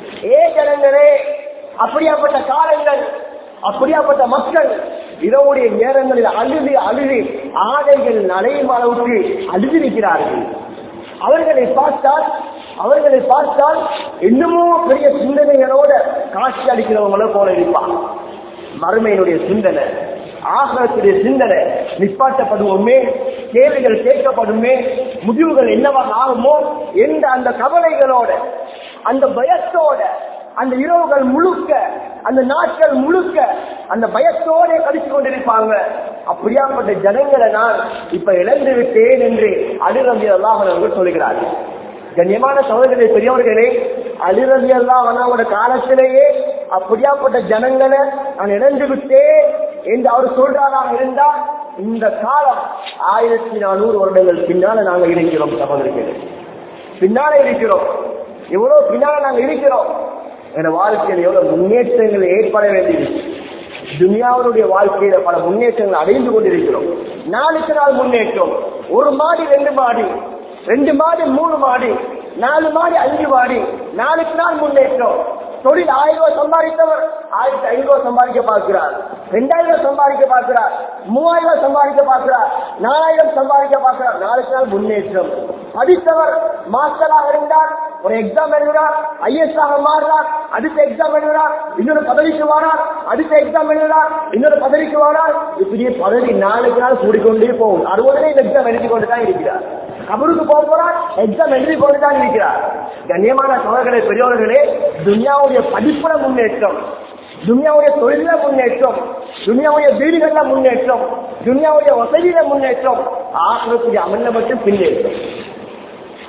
ஏ ஜனங்களே அப்படியாப்பட்ட காலங்கள் அப்படியாப்பட்ட மக்கள் இரவுடைய நேரங்களில் அழுது அழுது ஆடைகள் நடையும் அளவுக்கு அழுதிருக்கிறார்கள் அவர்களை பார்த்தால் அவர்களை பார்த்தால் இன்னுமோ பெரிய சிந்தனைகளோட காட்சி அளிக்கிறவங்கள போல இருப்பான் மறுமையினுடைய சிந்தனை ஆகலத்துடைய சிந்தனை நிப்பாட்டப்படுவோமே கேள்விகள் கேட்கப்படுமே முடிவுகள் என்னவாக ஆகுமோ என்ற அந்த கவலைகளோட அந்த பயத்தோட அந்த இரவுகள் முழுக்க அந்த நாட்கள் முழுக்க அந்த பயத்தோட கடிச்சு கொண்டிருப்பாங்க அப்படியாப்பட்ட ஜனங்களை நான் இப்ப இழந்து விட்டேன் என்று அலிரந்தி அல்லாஹ் அவர்கள் சொல்கிறார்கள் கண்ணியமான சகோதரர்களே பெரியவர்களே அலிரந்தி அல்லாஹ் அவனோட காலத்திலேயே அப்படியாப்பட்ட ஜனங்களை நான் இழந்து விட்டேன் என்று அவர் சொல்றாராக இருந்தா இந்த காலம் ஆயிரத்தி நானூறு வருடங்கள் பின்னால நாங்க இருக்கிறோம் சகோதரிகளே பின்னால இருக்கிறோம் எவ்வளவு பின்னால நாங்க இருக்கிறோம் என வாழ்க்கையில் எவ்வளவு முன்னேற்றங்கள் ஏற்பட வேண்டியிருக்கு துனியாவுடைய வாழ்க்கையில பல முன்னேற்றங்கள் அடைந்து கொண்டிருக்கிறோம் நாளுக்கு நாள் முன்னேற்றம் ஒரு மாடி ரெண்டு மாடி ரெண்டு மாடி மூணு மாடி நாலு மாடி அஞ்சு மாடி நாளுக்கு நாள் முன்னேற்றம் தொழில் ஆயிரம் ரூபாய் சம்பாதித்தவர் ஆயிரத்தி ஐநூறு ரூபாய் சம்பாதிக்க பார்க்கிறார் ரெண்டாயிரம் ரூபாய் சம்பாதிக்க பார்க்கிறார் மூவாயிரம் ரூபாய் சம்பாதிக்க பார்க்கிறார் நாலாயிரம் சம்பாதிக்க பார்க்கிறார் நாளுக்கு நாள் முன்னேற்றம் படித்தவர் மாஸ்டராக இருந்தார் ஒரு எக்ஸாம் எழுதுறார் ஐஎஸ் ஆக மாறுறார் அடுத்த எக்ஸாம் எழுதுறார் இன்னொரு பதவிக்கு வாரார் அடுத்த எக்ஸாம் எழுதுறார் இன்னொரு பதவிக்கு வாரார் இப்படியே பதவி நாளுக்கு நாள் கூடிக்கொண்டே போகும் அறுபதுல இந்த எக்ஸாம் எழுதி கொண்டு தான் இருக்கிறார் கபருக்கு போக போறார் எக்ஸாம் எழுதி கொண்டு தான் இருக்கிறார் கண்ணியமான சோழர்களே பெரியவர்களே துனியாவுடைய படிப்புல முன்னேற்றம் துனியாவுடைய தொழில முன்னேற்றம் துனியாவுடைய வீடுகள்ல முன்னேற்றம் துனியாவுடைய வசதியில முன்னேற்றம் ஆசிரத்துடைய அமல்ல மட்டும் பின்னேற்றம்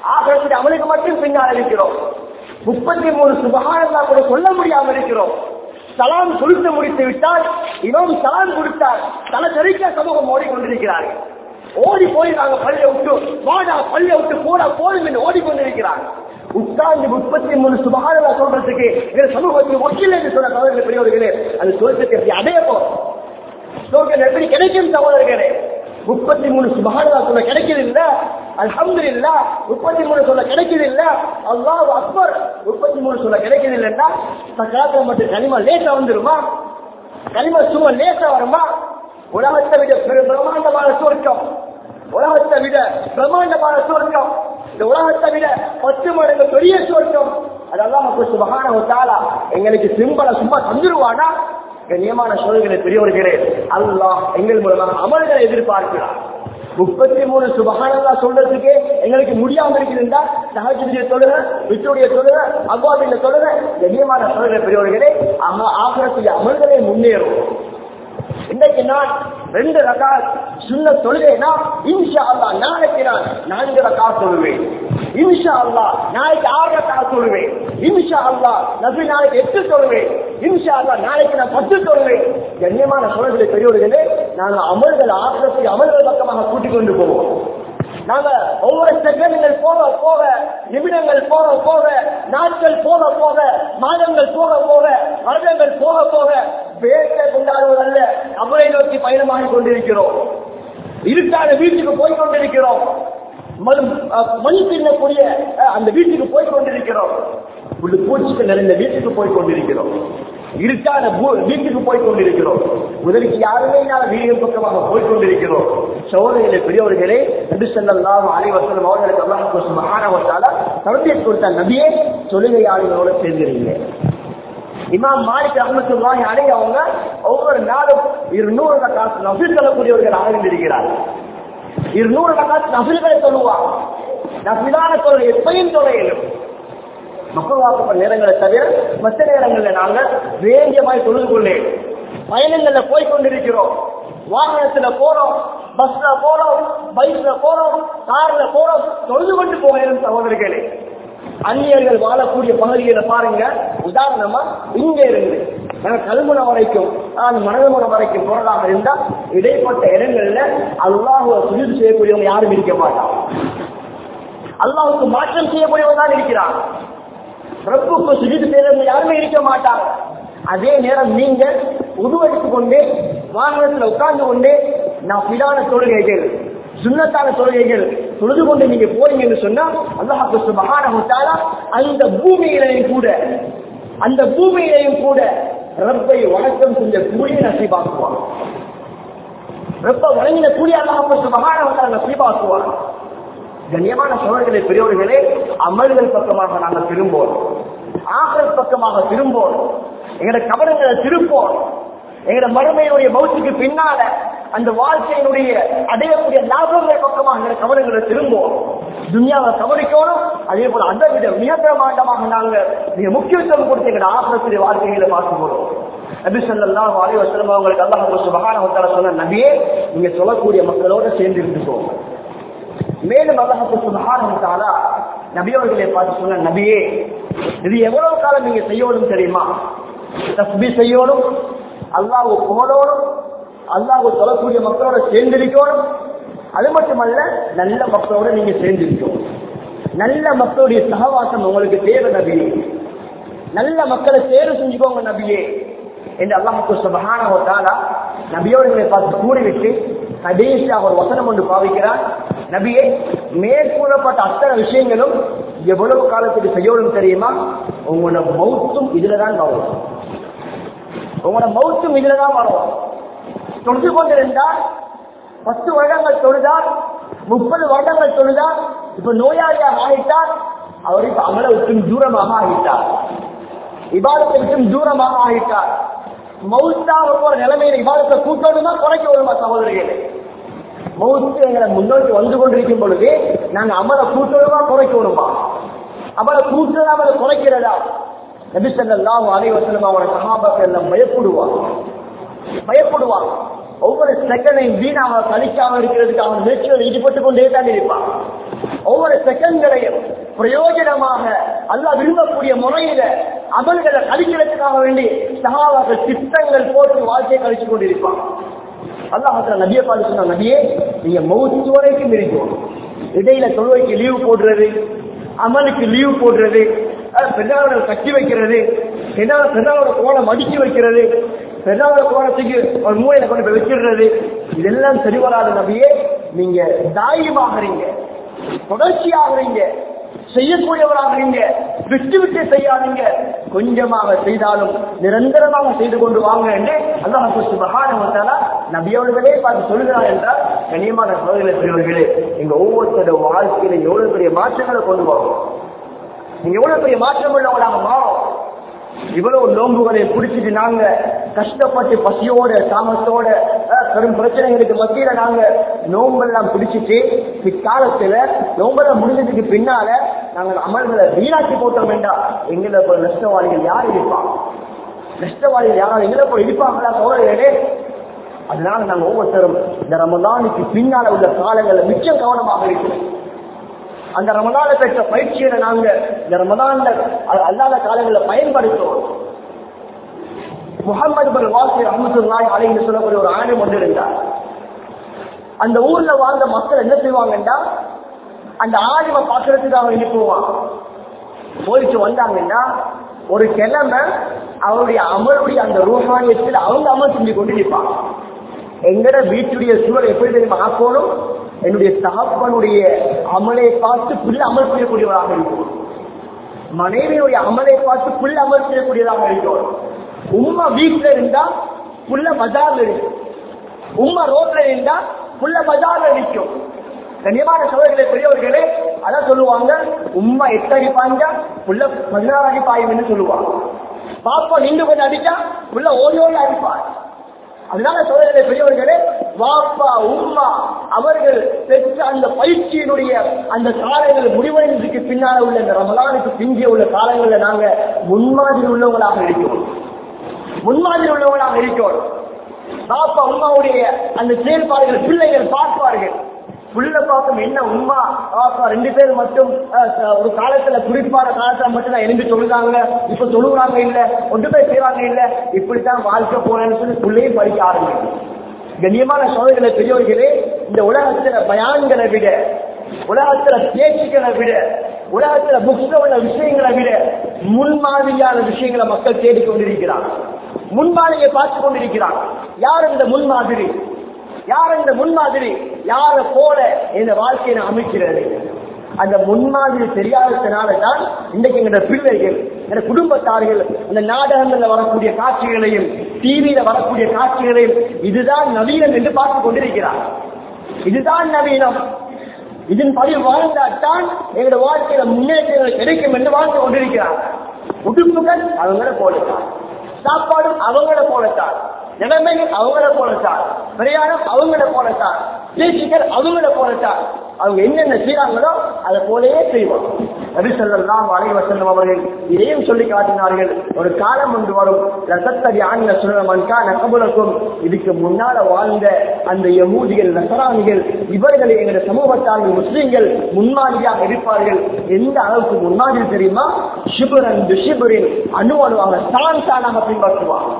ஆகக்கூடிய அமலுக்கு மட்டும் பின்னால் இருக்கிறோம் முப்பத்தி மூணு சுபகாரங்களா கூட சொல்ல முடியாமல் இருக்கிறோம் சலாம் கொடுத்து முடித்து விட்டால் இவன் சலாம் கொடுத்தால் தலை தெரிக்க சமூகம் ஓடிக்கொண்டிருக்கிறார்கள் ஓடி போய் நாங்க பள்ளியை விட்டு வாடா பள்ளியை விட்டு போடா போதும் என்று ஓடிக்கொண்டிருக்கிறாங்க உட்கார்ந்து முப்பத்தி மூணு சுபகாரங்களா சொல்றதுக்கு எங்க சமூகத்தில் ஒக்கில் என்று சொன்ன தவறுகளை பெரியவர்களே அது சொல்றதுக்கு எப்படி அடைய போறோம் சோர்கள் எப்படி கிடைக்கும் சகோதரர்களே முப்பத்தி மூணு சுபகாரங்களா சொல்ல கிடைக்கிறது இல்ல அல்ஹம்து இல்ல முப்பத்தி மூணு சொல்ல கிடைக்கிறது இல்ல அல்லாஹ் அக்பர் முப்பத்தி மூணு சொல்ல கிடைக்கிறது இல்லைன்னா சக்காத்துல மட்டும் கனிமா லேசா வந்துருமா கனிமா சும்மா லேசா வருமா உலகத்தை விட பெரு பிரம்மாண்டமான சுவர்க்கம் உலகத்தை விட பிரம்மாண்டமான சுவர்க்கம் இந்த உலகத்தை விட பத்து மடங்கு பெரிய சுவர்க்கம் அதெல்லாம் நமக்கு சுபகான தாலா எங்களுக்கு சிம்பள சும்மா தந்துருவானா கண்ணியமான சோழர்களை பெரியவர்களே அல்லாஹ் எங்கள் மூலமாக அமல்களை எதிர்பார்க்கிறார் முப்பத்தி மூணு சுபகானல்லா சொல்றதுக்கு எங்களுக்கு முடியாம இருக்குதுண்டா சஹஜுடைய தொழுக விட்டுடைய தொழுக அவ்வாபில தொழுக கண்ணியமான சோழர்களை பெரியவர்களே ஆகக்கூடிய அமல்களை முன்னேறும் இன்றைக்கு நான் ரெண்டு ரகாத் சுண்ண தொழுவேனா இன்ஷா அல்லா நாளைக்கு நான் நான்கு ரகா தொழுவேன் இன்ஷா அல்லா நாளைக்கு ஆறு ரகா தொழுவேன் இன்ஷா அல்லா நபி நாளைக்கு எட்டு தொழுவேன் இன்ஷா அல்லா நாளைக்கு நான் பத்து தொழுவேன் கண்ணியமான சோழர்களை பெரியவர்களே நாங்கள் அமல்கள் ஆசிரத்தை அமல்கள் பக்கமாக கூட்டிக் கொண்டு போவோம் நாங்க ஒவ்வொரு செகண்டுகள் போக போக நிமிடங்கள் போக போக நாட்கள் போக போக மாதங்கள் போக போக வருடங்கள் போக போக வேட்டை கொண்டாடுவதல்ல அவரை நோக்கி பயணமாகி கொண்டிருக்கிறோம் இருட்டான வீட்டுக்கு போய் கொண்டிருக்கிறோம் மண் தின்னக்கூடிய அந்த வீட்டுக்கு போய் கொண்டிருக்கிறோம் பூச்சிகள் நிறைந்த வீட்டுக்கு போய் கொண்டிருக்கிறோம் இருட்டான வீட்டுக்கு போய் கொண்டிருக்கிறோம் முதலுக்கு யாருமே வீடியம் பக்கமாக போய் கொண்டிருக்கிறோம் சோதனையில பெரியவர்களே நபி செல்லாம் அனைவசனம் அவர்களுக்கு அல்லாஹ் மகானவத்தால தரத்தை கொடுத்த நபியே தொழுகையாளிகளோட சேர்ந்திருங்க இமாம் மாலிக் அஹமத்துல்லாஹி அலை அவங்க ஒவ்வொரு நாளும் இருநூறு காசு நபில் சொல்லக்கூடியவர்கள் ஆரம்பித்திருக்கிறார் இருநூறு காசு நபில்களை சொல்லுவாங்க நபிலான தொழில் எப்பயும் தொலையிலும் மக்களாக்கப்பட்ட நேரங்களை தவிர மற்ற நேரங்களில் நாங்க வேண்டிய மாதிரி தொழுது கொள்ளேன் பயணங்கள்ல போய் கொண்டிருக்கிறோம் வாகனத்துல போறோம் பஸ்ல போறோம் பைக்ல போறோம் கார்ல போறோம் தொழுது கொண்டு போகிறோம் சகோதரிகளே அந்நியர்கள் வாழக்கூடிய பகுதிகளை பாருங்க உதாரணமா இங்க இருந்து நாங்க கல்முனை வரைக்கும் மனதமுனை வரைக்கும் போறதாக இருந்தா இடைப்பட்ட இடங்கள்ல அல்லாஹுவ சுஜிது செய்யக்கூடியவங்க யாரும் இருக்க மாட்டாங்க அல்லாவுக்கு மாற்றம் செய்யக்கூடியவங்க தான் இருக்கிறாங்க ரப்புக்கு சுஜிது செய்யறவங்க யாருமே இருக்க மாட்டாங்க அதே நேரம் நீங்க உருவெடுத்து கொண்டு வாகனத்துல உட்கார்ந்து கொண்டு நான் பிடான தொழுகைகள் சுண்ணத்தான தொழுகைகள் தொழுது கொண்டு நீங்க போறீங்கன்னு சொன்னா அல்லாஹு சுபஹானஹு அந்த பூமியிலையும் கூட அந்த பூமியிலையும் கூட ரப்பை வணக்கம் செஞ்ச கூலியை நசீபாக்குவான் ரப்ப வணங்கின கூலி அல்லாஹு சுபஹானஹு நசீபாக்குவான் கண்ணியமான சோழர்களே பெரியவர்களே அமல்கள் பக்கமாக நாங்கள் திரும்போம் ஆகல் பக்கமாக திரும்போம் எங்களோட கவனங்களை திருப்போம் எங்களோட மறுமையினுடைய மௌத்துக்கு பின்னால அந்த வாழ்க்கையினுடைய அடையக்கூடிய லாபங்கள் பக்கமாக எங்களோட கவனங்களை திரும்போம் துன்யாவை கவனிக்கணும் அதே போல அதை விட மிக பிரமாண்டமாக நாங்கள் மிக முக்கியத்துவம் கொடுத்து எங்களோட ஆசிரத்துடைய வாழ்க்கைகளை பார்க்க போறோம் நபி சொல்லலாம் வாலி வசலம் அவங்களுக்கு அல்லாஹ் சுபகான சொன்ன நபியே நீங்க சொல்லக்கூடிய மக்களோட சேர்ந்து இருந்துக்கோங்க மேலும் அல்லாஹு சுபஹானஹு நபியவர்களை பார்த்து சொன்ன நபியே இது எவ்வளவு காலம் நீங்க செய்யணும் தெரியுமா தஸ்பி செய்யணும் அல்லாஹ் புகழோடும் அல்லாஹ் சொல்லக்கூடிய மக்களோட சேர்ந்திருக்கணும் அது மட்டுமல்ல நல்ல மக்களோட நீங்க சேர்ந்திருக்கணும் நல்ல மக்களுடைய சகவாசம் உங்களுக்கு தேவை நபியே நல்ல மக்களை தேர்வு செஞ்சுக்கோங்க நபியே என்று அல்லாஹுக்கு சுபஹானஹு தஆலா நபியோர்களை பார்த்து கூறிவிட்டு கடைசியாக ஒரு வசனம் ஒன்று பாவிக்கிறார் நபியே மேற்கூறப்பட்ட அத்தனை விஷயங்களும் எவ்வளவு காலத்துக்கு செய்யணும் தெரியுமா உங்களோட மௌத்தும் இதுலதான் வரும் உங்களோட மௌத்தும் இதுலதான் வரும் தொழுது கொண்டிருந்தால் பத்து வருடங்கள் தொழுதால் முப்பது வருடங்கள் தொழுதால் இப்ப நோயாளியாக ஆகிட்டார் அவர் இப்ப அமல விட்டும் தூரமாக ஆகிட்டார் இபாதத்தை விட்டும் தூரமாக ஆகிட்டார் மௌத்தாக போற நிலைமையில இபாதத்தை கூட்டணுமா குறைக்க வருமா சகோதரிகளே மௌத்து எங்களை முன்னோக்கி வந்து கொண்டிருக்கும் பொழுது நாங்க அமல கூட்டணுமா குறைக்கணுமா அமல கூட்டுறதா அமல குறைக்கிறதா நபி ஸல்லல்லாஹு அலைஹி வஸல்லம் அவரோட சஹாபாக்கள் எல்லாம் பயப்படுவாங்க பயப்படுவாங்க ஒவ்வொரு செகண்டையும் வீணாக கழிக்காம இருக்கிறதுக்கு அவன் முயற்சியில் ஈடுபட்டு கொண்டே தான் இருப்பான் ஒவ்வொரு செகண்ட்களையும் பிரயோஜனமாக அல்ல விரும்பக்கூடிய முறையில அமல்களை கழிக்கிறதுக்காக வேண்டி சகாவாக்கள் திட்டங்கள் போட்டு வாழ்க்கையை கழிச்சு கொண்டிருப்பாங்க அல்லாஹ் நபியை பார்த்து சொன்ன நபியே நீங்க மௌத்து வரைக்கும் இருக்கும் இடையில தொழுவைக்கு லீவு போடுறது அமலுக்கு லீவு போடுறது அஹ் பெருநாளோட கட்டி வைக்கிறது பெருநாள் பெருநாளோட கோலை மடிச்சு வைக்கிறது பெருநாளோட கோலத்துக்கு ஒரு மூலையில கொண்டு போய் வச்சிடுறது இதெல்லாம் சரி வராத நபியே நீங்க தாயமாகறீங்க தொடர்ச்சியாகிறீங்க செய்யக்கூடியவராகிறீங்க விட்டு விட்டு செய்யாதீங்க கொஞ்சமாக செய்தாலும் நிரந்தரமாக செய்து கொண்டு வாங்க என்று அல்லாஹ் சுபஹானஹு நபியவர்களே பார்த்து சொல்கிறார் என்றால் கனியமான சோதனை பெரியவர்களே எங்க ஒவ்வொருத்தரோட வாழ்க்கையில எவ்வளவு பெரிய மாற்றங்களை கொண்டு வரும் நீங்க எவ்வளவு பெரிய மாற்றம் உள்ளவங்களாக மாறும் இவ்வளவு நோன்புகளை பிடிச்சிட்டு நாங்க கஷ்டப்பட்டு பசியோட தாமத்தோட அஹ், பெரும் பிரச்சனைகளுக்கு மத்தியில நாங்க நோம்பெல்லாம் பிடிச்சிட்டு பிற்காலத்துல நோம்பெல்லாம் முடிஞ்சதுக்கு பின்னால நாங்க அமல்களை வீணாக்கி போட்டோம் வேண்டாம் எங்களை போல நஷ்டவாளிகள் யார் இருப்பாங்க நஷ்டவாளிகள் யாராவது எங்களை போல இருப்பாங்களா சோழர்களே அதனால நாங்க ஒவ்வொருத்தரும் இந்த ரமலானுக்கு பின்னால உள்ள காலங்கள்ல மிச்சம் கவனமாக இருக்கிறோம் அந்த ரமதான பெற்ற பயிற்சியில நாங்க இந்த ரமதான்ல அ- அல்லாத காலங்களில் பயன்படுத்துவோம் முகமது பின் வாசி அஹமதுல்லாய் அலைன்னு சொல்லக்கூடிய ஒரு ஆணை கொண்டு இருந்தார் அந்த ஊர்ல வாழ்ந்த மக்கள் என்ன செய்வாங்கன்னா அந்த ஆலிமை பார்க்கறதுக்காக வேண்டி போவான் போயிட்டு வந்தாங்கன்னா ஒரு கிழமை அவருடைய அமலுடைய அந்த ரூஹானியத்தில் அவங்க அமல் செஞ்சு கொண்டு நிற்பாங்க எங்கட வீட்டுடைய சூழல் எப்படி தெரியுமா ஆக்கணும் என்னுடைய தகப்பனுடைய அமலை பார்த்து புள்ள அமல் செய்யக்கூடியவராக இருக்கும் மனைவியுடைய அமலை பார்த்து புள்ள அமல் செய்யக்கூடியதாக இருக்கும் உம்மா வீட்டுல இருந்தா புள்ள பஜார்ல இருக்கும் உம்மா ரோட்ல இருந்தா புள்ள பஜார்ல நிற்கும் கண்ணியமான சோழர்களே பெரியவர்களே அதான் சொல்லுவாங்க உம்மா எட்டு அடி பாய்ஞ்சா புள்ள பதினாறு அடி பாயும்னு சொல்லுவாங்க பாப்பா நின்று கொஞ்சம் அடிச்சா புள்ள ஓடி ஓடி அடிப்பார் அதனால சோழர்களே பெரியவர்களே வாப்பா உம்மா அவர்கள் பெற்ற அந்த பயிற்சியினுடைய அந்த காலங்கள் முடிவடைந்ததுக்கு பின்னால உள்ள இந்த ரமலானுக்கு பிந்திய உள்ள காலங்களில் நாங்க முன்மாதிரி உள்ளவங்களாக இருக்கிறோம் முன்மாதிரி உள்ளவங்களாக இருக்கிறோம் பாப்பா உம்மாவுடைய அந்த செயல்பாடுகள் பிள்ளைகள் பார்ப்பார்கள் புள்ள பார்க்கும் என்ன உண்மா பாப்பா ரெண்டு பேர் மட்டும் அஹ், ச- ஒரு காலத்துல குறிப்பான காலத்துல மட்டும் தான் எழுந்து தொழுதாங்க இப்ப தொழுகிறாங்க இல்ல ஒன்று பேர் செய்வாங்க இல்ல இப்படித்தான் வாழ்க்கை போறேன்னு சொல்லி பிள்ளையும் படிக்க ஆரம்பிக்கும் கண்ணியமான சோதனைகளை பெரியவர்களே இந்த உலகத்துல பயான்களை விட உலகத்துல பேச்சுக்களை விட உலகத்துல புக்ஸ்ல உள்ள விஷயங்களை விட முன்மாதிரியான விஷயங்களை மக்கள் தேடிக்கொண்டிருக்கிறாங்க முன்மாதிரியை பார்த்து கொண்டிருக்கிறாங்க யார் இந்த முன்மாதிரி யார் இந்த முன்மாதிரி யார போல இந்த வாழ்க்கையை நான் அமைக்கிறது அந்த முன்மாதிரி தெரியாததுனால தான் இன்றைக்கு எங்க பிள்ளைகள் எங்க குடும்பத்தார்கள் இந்த நாடகங்கள்ல வரக்கூடிய காட்சிகளையும் டிவியில வரக்கூடிய காட்சிகளையும் இதுதான் நவீனம் என்று பார்த்து கொண்டிருக்கிறார் இதுதான் நவீனம் இதன் படி வாழ்ந்தால்தான் எங்களுடைய வாழ்க்கையில முன்னேற்றங்கள் கிடைக்கும் என்று வாழ்ந்து கொண்டிருக்கிறார் உடுப்புகள் அவங்கள போலத்தான் சாப்பாடும் அவங்கள போலத்தான் நிலைமைகள் அவங்கள போலத்தான் பிரயாணம் அவங்கள போலத்தான் பேச்சுக்கள் அவங்கள போலத்தான் அவங்க என்னென்ன செய்யறாங்களோ அதை போலயே செய்வாங்க நபி ஸல்லல்லாஹு அலைஹி வஸல்லம் அவர்கள் இதையும் சொல்லி காட்டினார்கள் ஒரு காலம் ஒன்று வரும் ரசத்தடி ஆண்ட சுழமன்கா நகபுலக்கும் இதுக்கு முன்னால வாழ்ந்த அந்த யகூதிகள் நசராணிகள் இவர்களை எங்களுடைய சமூகத்தார்கள் முஸ்லிம்கள் முன்மாதிரியாக இருப்பார்கள் எந்த அளவுக்கு முன்மாதிரி தெரியுமா ஷிபுரன் ஷிபுரின் அணு அணுவாங்க தான் தானாக பின்பற்றுவாங்க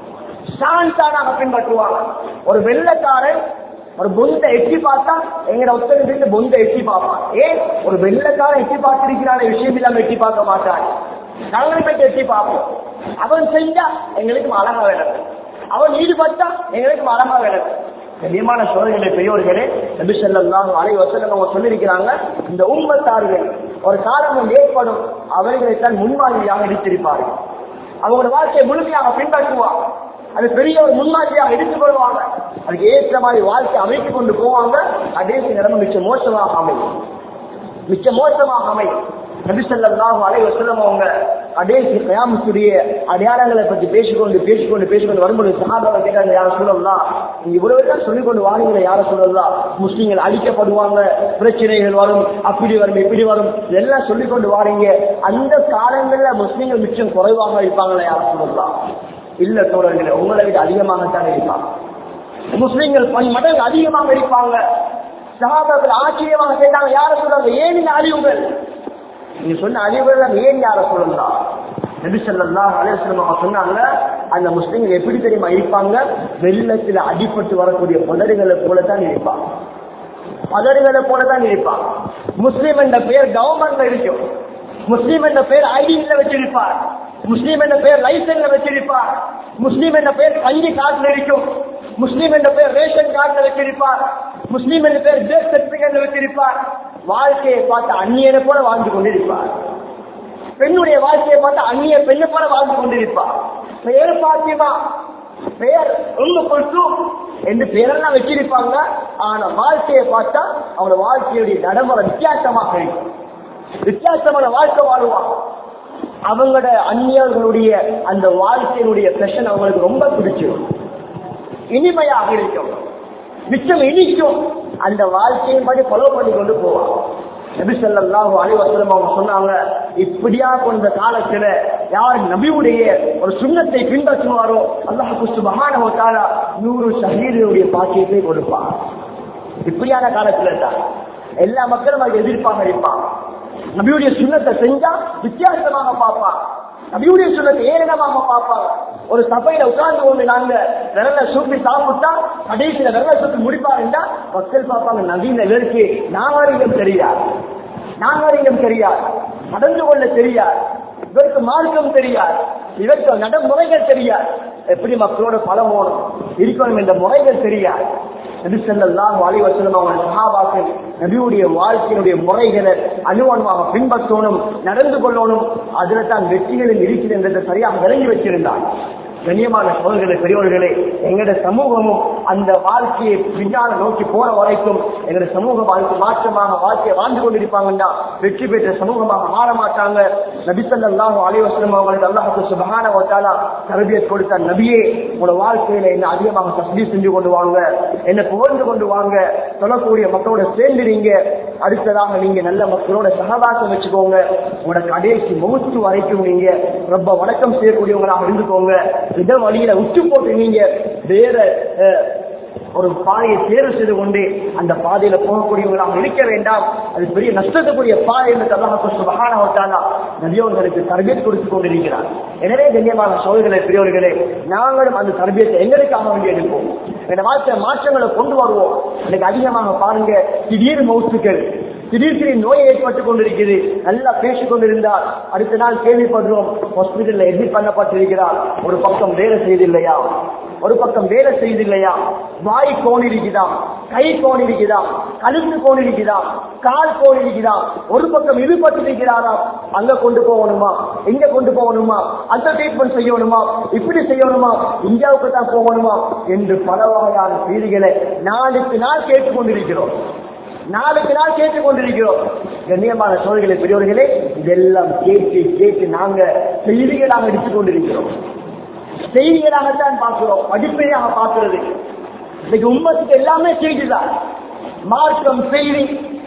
சாந்தானாக பின்பற்றுவாங்க ஒரு வெள்ளக்காரன் ஒரு பொந்த எட்டி பார்த்தா எங்கட ஒத்தருக்கு பொந்த எட்டி பார்ப்பான் ஏன் ஒரு வெள்ளக்காரன் எட்டி பார்த்திருக்கிறான விஷயம் இல்லாம எட்டி பார்க்க மாட்டான் நாங்களும் போய் எட்டி பார்ப்போம் அவன் செஞ்சா எங்களுக்கு அழகா வேணும் அவன் ஈடுபட்டா எங்களுக்கு அழகா வேணும் கண்ணியமான சோதனைகளை பெரியவர்களே நபி ஸல்லல்லாஹு அலைஹி வஸல்லம் அவங்க சொல்லியிருக்கிறாங்க இந்த உம்மத்தார்கள் ஒரு காலம் ஒன்று ஏற்படும் அவர்களை தான் முன்மாதிரியாக எடுத்திருப்பார்கள் அவங்களோட வாழ்க்கையை முழுமையாக பின்பற்றுவாங்க அது பெரிய ஒரு முன்மாதிரியாக எடுத்துக் கொள்வாங்க அதுக்கு ஏற்ற மாதிரி வாழ்க்கை அமைத்துக் கொண்டு போவாங்க கடைசி நிலைமை மிச்ச மோசமாக அமையும் மிச்ச மோசமாக அமையும் நபிசல்லாஹு அலை வசல்லம் அவங்க கடைசி கயாமத்துடைய அடையாளங்களை பற்றி பேசிக்கொண்டு பேசிக்கொண்டு பேசிக்கொண்டு வரும்போது சகாபாவை கேட்டாங்க யார சொல்லலாம் நீங்க இவ்வளவு தான் சொல்லிக் கொண்டு வாரீங்களே யார சொல்லலாம் முஸ்லீம்கள் அழிக்கப்படுவாங்க பிரச்சனைகள் வரும் அப்படி வரும் இப்படி வரும் இதெல்லாம் சொல்லிக் கொண்டு வாரீங்க அந்த காலங்கள்ல முஸ்லீம்கள் மிச்சம் குறைவாக இருப்பாங்களே யார சொல்லலாம் இல்ல தோழர்களே உங்களை விட அதிகமாகத்தான் இருப்பாங்க முஸ்லீம்கள் பன்மடங்கு அதிகமாக இருப்பாங்க சகாபாக்கள் ஆச்சரியமாக கேட்டாங்க யார சொல்றாங்க ஏன் இந்த அழிவுகள் நீங்க சொன்ன அழிவுகள் ஏன் யார சொல்லலாம் நபி ஸல்லல்லாஹு அலைஹி வஸல்லம் அவங்க சொன்னாங்க அந்த முஸ்லிம்கள் எப்படி தெரியுமா இருப்பாங்க வெள்ளத்தில் அடிபட்டு வரக்கூடிய புதறுகளை போல தான் இருப்பாங்க பதறுகளை போல தான் இருப்பாங்க முஸ்லிம் என்ற பெயர் கவர்மெண்ட்ல இருக்கும் முஸ்லிம் என்ற பெயர் ஐடில வச்சிருப்பார் முஸ்லிம் என்ற பெயர் லைசன்ஸ்ல வச்சிருப்பார் முஸ்லிம் என்ற பெயர் கல்வி கார்டுல இருக்கும் முஸ்லிம் என்ற பெயர் ரேஷன் கார்டுல வச்சிருப்பார் முஸ்லிம் என்ற பெயர் டேட் சர்டிபிகேட்ல வச்சிருப்பார் வாழ்க்கையை பார்த்து அந்நியனை போல வாழ்ந்து கொண்டிருப்பார் பெண்ணுடைய வாழ்க்கையை பார்த்து அந்நிய பெண்ணை போல வாழ்ந்து கொண்டிருப்பார் பெயர் பாத்தியமா பெயர் உங்க கொண்டு என்று பெயரெல்லாம் வச்சிருப்பாங்க ஆனா வாழ்க்கையை பார்த்தா அவங்க வாழ்க்கையுடைய நடைமுறை வித்தியாசமாக இருக்கும் வித்தியாசமான வாழ்க்கை வாழ்வான் அவங்களோட அந்நியர்களுடைய அந்த வாழ்க்கையினுடைய பிரஷன் அவங்களுக்கு ரொம்ப பிடிச்சிடும் இனிமையாக இருக்கும் மிச்சம் இனிக்கும் அந்த வாழ்க்கையின் படி ஃபாலோ பண்ணி கொண்டு போவாங்க நபி ஸல்லல்லாஹு அலைஹி வஸல்லம் அவங்க சொன்னாங்க இப்படியா கொண்ட காலத்துல யார் நபியுடைய ஒரு சுண்ணத்தை பின்பற்றுவாரோ அல்லாஹ் சுப்ஹானஹு வ தஆலா நூறு ஷஹீதுடைய பாக்கியத்தை கொடுப்பார் இப்படியான காலத்துல தான் எல்லா மக்களும் அதை எதிர்ப்பாக இருப்பாங்க நபியுடைய சுண்ணத்தை செஞ்சா வித்தியாசமாக பார்ப்பாங்க நபியுடைய சுண்ணத்தை ஏறினமாக பார்ப்பாங்க ஒரு சபையில உட்கார்ந்து கொண்டு நாங்க விரல சூப்பி சாப்பிட்டா கடைசியில விரல சூப்பி முடிப்பாருந்தா மக்கள் பார்ப்பாங்க நவீன இதற்கு நாகரிகம் தெரியாது நாகரிகம் தெரியாது நடந்து கொள்ள தெரியாது இவருக்கு மார்க்கம் தெரியாது இவருக்கு நடைமுறைகள் தெரியாது எப்படி மக்களோட பழமோனும் இருக்கணும் என்ற முறைகள் தெரியாது நபிசல்லாஹு அலி வசலம் அவங்க சஹாபாக்கள் நபியுடைய வாழ்க்கையினுடைய முறைகளை அனுவனமாக பின்பற்றணும் நடந்து கொள்ளணும் அதுல தான் வெற்றிகளில் இருக்கிறது என்றதை சரியாக விளங்கி வச்சிருந்தார் கண்ணியமான சோழர்களே பெரியவர்களே எங்கட சமூகமும் அந்த வாழ்க்கையை பின்னால நோக்கி போற வரைக்கும் எங்கட சமூக வாழ்க்கை மாற்றமாக வாழ்க்கையை வாழ்ந்து கொண்டிருப்பாங்கன்னா வெற்றி பெற்ற சமூகமாக மாற மாட்டாங்க நபிசல்லாஹு அலைவசனம் அவங்களுக்கு அல்லாஹுக்கு சுபகான வச்சாலா தரபியத் கொடுத்த நபியே உங்களோட வாழ்க்கையில என்ன அதிகமாக தஸ்பீ செஞ்சு கொண்டு வாங்க என்ன புகழ்ந்து கொண்டு வாங்க சொல்லக்கூடிய மக்களோட சேர்ந்துறீங்க அடுத்ததாக நீங்க நல்ல மக்களோட சகவாசம் வச்சுக்கோங்க உங்களோட கடைசி முகத்து வரைக்கும் நீங்க ரொம்ப வணக்கம் செய்யக்கூடியவங்களாக இருந்துக்கோங்க இட வழியில உச்சு போட்டு நீங்க வேற அஹ், ஒரு பாதையை தேர்வு செய்து கொண்டு அந்த பாதையில போகக்கூடியவங்களாக இருக்க வேண்டாம் அது பெரிய நஷ்டத்துக்குரிய பாதை என்று அல்லாஹ் சுபஹானஹு வ தஆலா நபியவர்களுக்கு தர்பியத் கொடுத்து கொண்டிருக்கிறார் எனவே கண்ணியமான சோதர்களே பெரியவர்களே நாங்களும் அந்த தர்பியத்தை எங்களுக்காக வேண்டி எடுப்போம் இந்த வாழ்க்கை மாற்றங்களை கொண்டு வருவோம் இன்னைக்கு அதிகமாக பாருங்க திடீர் மௌத்துக்கள் திடீர் திடீர் நோய் ஏற்பட்டு கொண்டிருக்கிறது நல்லா பேசிக் கொண்டிருந்தால் அடுத்த நாள் கேள்விப்படுறோம் ஹாஸ்பிட்டல்ல எட்மிட் பண்ணப்பட்டிருக்கிறார் ஒரு பக்கம் வேலை செய்தில்லையா ஒரு பக்கம் வேலை செய்தில்லையா வாய் கோணி இருக்குதாம் கை கோணி இருக்குதாம் கழுத்து கோணி இருக்குதாம் கால் கோணி இருக்குதாம் ஒரு பக்கம் இது பட்டு இருக்கிறாராம் அங்க கொண்டு போகணுமா எங்க கொண்டு போகணுமா அந்த ட்ரீட்மெண்ட் செய்யணுமா இப்படி செய்யணுமா இந்தியாவுக்கு தான் போகணுமா என்று பல வகையான செய்திகளை நாளுக்கு நாள் கேட்டுக்கொண்டிருக்கிறோம் நாளுக்கு நாள் கேட்டுக் கொண்டிருக்கிறோம் கண்ணியமான சோழர்களை பெரியவர்களே இதெல்லாம் கேட்டு கேட்டு நாங்க செய்திகளாக எடுத்துக் கொண்டிருக்கிறோம் செய்திகளாகத்தான் பார்க்கிறோம் படிப்படியாக பார்க்கிறது இன்னைக்கு உண்மத்துக்கு எல்லாமே செய்திதான் மார்க்கம் செய்தி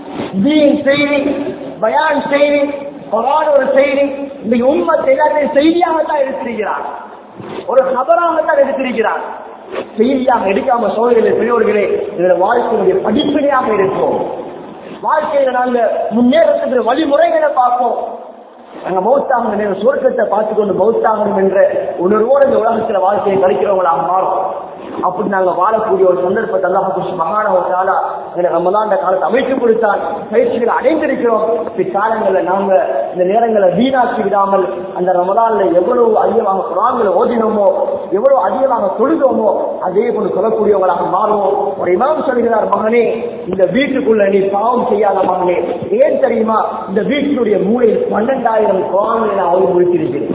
தீன் செய்தி பயான் செய்தி குரான் ஒரு செய்தி இன்னைக்கு உண்மத்தை எல்லாத்தையும் செய்தியாகத்தான் எடுத்திருக்கிறார் ஒரு நபராகத்தான் எடுத்திருக்கிறார் செய்தியாக எடுக்காம சோழர்களே பெரியோர்களே இதுல வாழ்க்கையினுடைய படிப்பினையாக இருப்போம் வாழ்க்கையில நாங்க முன்னேறத்துக்கு வழிமுறைகளை பார்ப்போம் நாங்க மௌத்தாகணும் என்ற சுருக்கத்தை பார்த்து கொண்டு மௌத்தாகணும் என்ற உணர்வோடு இந்த உலகத்துல வாழ்க்கையை கழிக்கிறவங்களாக மாறும் அப்படி நாங்க வாழக்கூடிய ஒரு சந்தர்ப்பத்தை அல்லாஹ் மகானவத்தாலா ரமலாண்ட காலத்தை அமைத்து கொடுத்தால் பயிற்சிகளை அடைந்திருக்கிறோம் பிற்காலங்களில் நாங்க இந்த நேரங்களை வீணாக்கி விடாமல் அந்த ரமலான்ல எவ்வளவு அதிகமாக குரான்களை ஓதினோமோ எவ்வளவு அதிகமாக தொழுதோமோ அதே போன்று சொல்லக்கூடியவங்களாக மாறுவோம் ஒரு இமாம் சொல்கிறார் மகனே இந்த வீட்டுக்குள்ள நீ பாவம் செய்யாத மகனே ஏன் தெரியுமா இந்த வீட்டினுடைய மூலையில் பன்னெண்டாயிரம் குரான்களை நான் ஓதி முடித்திருக்கிறேன்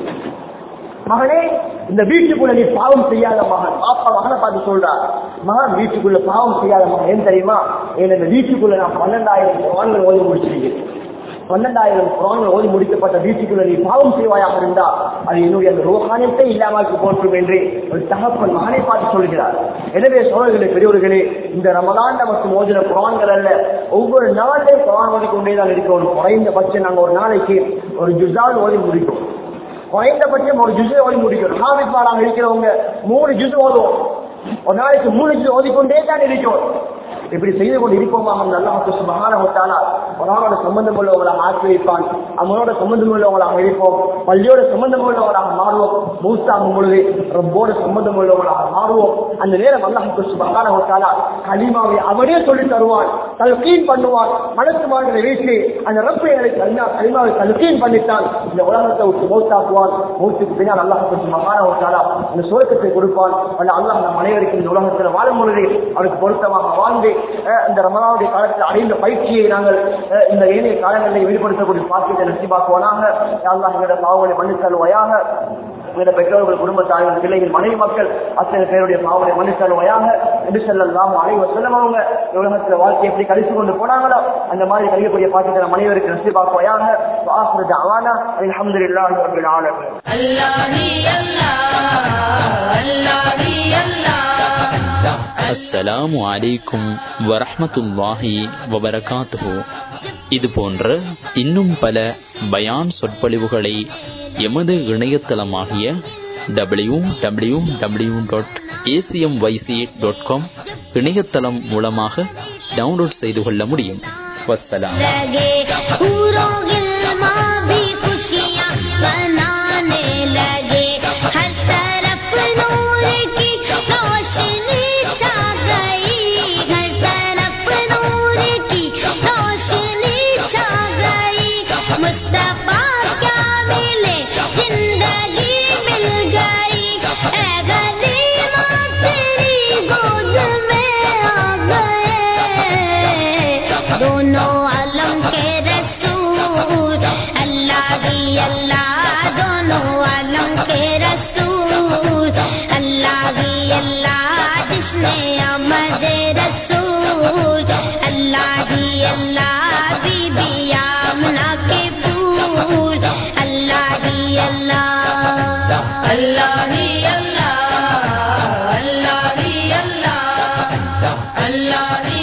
மகனே இந்த வீட்டுக்குள்ள நீ பாவம் செய்யாத மகன் பாப்பா மகனை பார்த்து சொல்றார் மகன் வீட்டுக்குள்ள பாவம் செய்யாத மகன் ஏன் தெரியுமா ஏன் இந்த வீட்டுக்குள்ள நான் பன்னெண்டாயிரம் குரான்கள் ஓதி முடிச்சிருக்கிறேன் பன்னெண்டாயிரம் குரான்கள் ஓதி முடிக்கப்பட்ட வீட்டுக்குள்ள நீ பாவம் செய்வாயாக இருந்தா அது என்னுடைய அந்த ரோகானியத்தை இல்லாமல் போற்றும் என்று ஒரு தகப்பன் மகனை பார்த்து சொல்கிறார் எனவே சோழர்களே பெரியவர்களே இந்த ரமலான் நமக்கு மோதின குரான்கள் அல்ல ஒவ்வொரு நாளையும் குரான் ஓதிக்கொண்டேதான் இருக்கணும் குறைந்தபட்சம் நாங்கள் ஒரு நாளைக்கு ஒரு ஜுசால் ஓதி முடிக்கும் குறைந்தபட்சம் ஒரு ஜுசை ஓதி முடிக்கணும் ஹாபித் பாலாக இருக்கிறவங்க மூணு ஜுசு ஓதுவோம் ஒரு நாளைக்கு மூணு ஜுசு ஓதிக்கொண்டே தான் இருக்கிறோம் இப்படி செய்து கொண்டு இருப்போமாக அந்த அல்லாஹ் சுபஹானஹு அவனோட சம்பந்தம் உள்ளவங்களாக ஆக்கி வைப்பான் அவனோட சம்பந்தம் உள்ளவங்களாக இருப்போம் பள்ளியோட சம்பந்தம் உள்ளவங்களாக மாறுவோம் மூத்தாகும் பொழுது ரப்போட சம்பந்தம் உள்ளவங்களாக மாறுவோம் அந்த நேரம் அல்லாஹ் சுபஹானஹு கலிமாவை அவனே சொல்லி தருவான் தல்கீன் பண்ணுவான் மனசு மாதிரி வீசி அந்த ரப்பை கலிமா கலிமாவை தல்கீன் பண்ணிட்டான் இந்த உலகத்தை விட்டு மௌத்தாக்குவான் மௌத்துக்கு பின்னால் அல்லாஹ் சுபஹானஹு அந்த சுவர்க்கத்தை கொடுப்பான் அந்த அல்லாஹ் நம் அனைவருக்கும் இந்த உலகத்தில் வாழும் பொழுது அவருக்கு பொருத்தமாக வாழ்ந்து அஹ், இந்த ரமணாவுடைய காலத்தில் அடைந்த பயிற்சியை நாங்கள் அஹ், இந்த ஏனைய காலங்களில் வெளிப்படுத்தக்கூடிய பாக்கியத்தை நசிபாக்குவானாக அல்லாஹ் எங்களுடைய பாவங்களை மன்னித்தருவாயாக எங்களுடைய பெற்றோர்கள் குடும்பத்தார்கள் பிள்ளைகள் மனைவி மக்கள் அத்தனை பேருடைய பாவனை மன்னித்தருவாயாக என்று செல்லலாம் அனைவர் செல்லம் அவங்க இந்த உலகத்தில் வாழ்க்கை எப்படி கழித்து கொண்டு போனாங்களோ அந்த மாதிரி கழிக்கக்கூடிய பாக்கியத்தை நம் அனைவருக்கு நசிபாக்குவாயாக வாஹ்ரு தஅவானா அல்ஹம்துலில்லாஹி ரப்பில் ஆலமீன் अल्लाह ही अल्लाह अल्लाह ही अल्लाह அஸ்ஸலாமு அலைக்கும் வரஹ்மத்துல்லாஹி வபரகாத்துஹு இது போன்ற இன்னும் பல பயான் சொற்பொழிவுகளை எமது இணையதளமாகிய W W W dot ACM YC dot com இணையதளம் மூலமாக டவுன்லோட் செய்து கொள்ள முடியும் வஸ்ஸலாம் लगे पूरों गिलमा भी खुशियाँ मनाने लगे हर तरफ नूर की रोशनी छा गई हर तरफ नूर की रोशनी छा गई मुस्तफा क्या मिले जिंदगी मिल गई ऐ गरीबा तेरी गोद में आ गए दोनों आलम के रसूल अल्लाह ही अल्लाह दोनों आलम के रसूल अल्लाह ही अल्लाह जिसने अमद रसूल अल्लाह ही अल्लाह बीबी आमना के फूल अल्लाह ही अल्लाह अल्लाह ही अल्लाह अल्लाह ही अल्लाह अल्लाह ही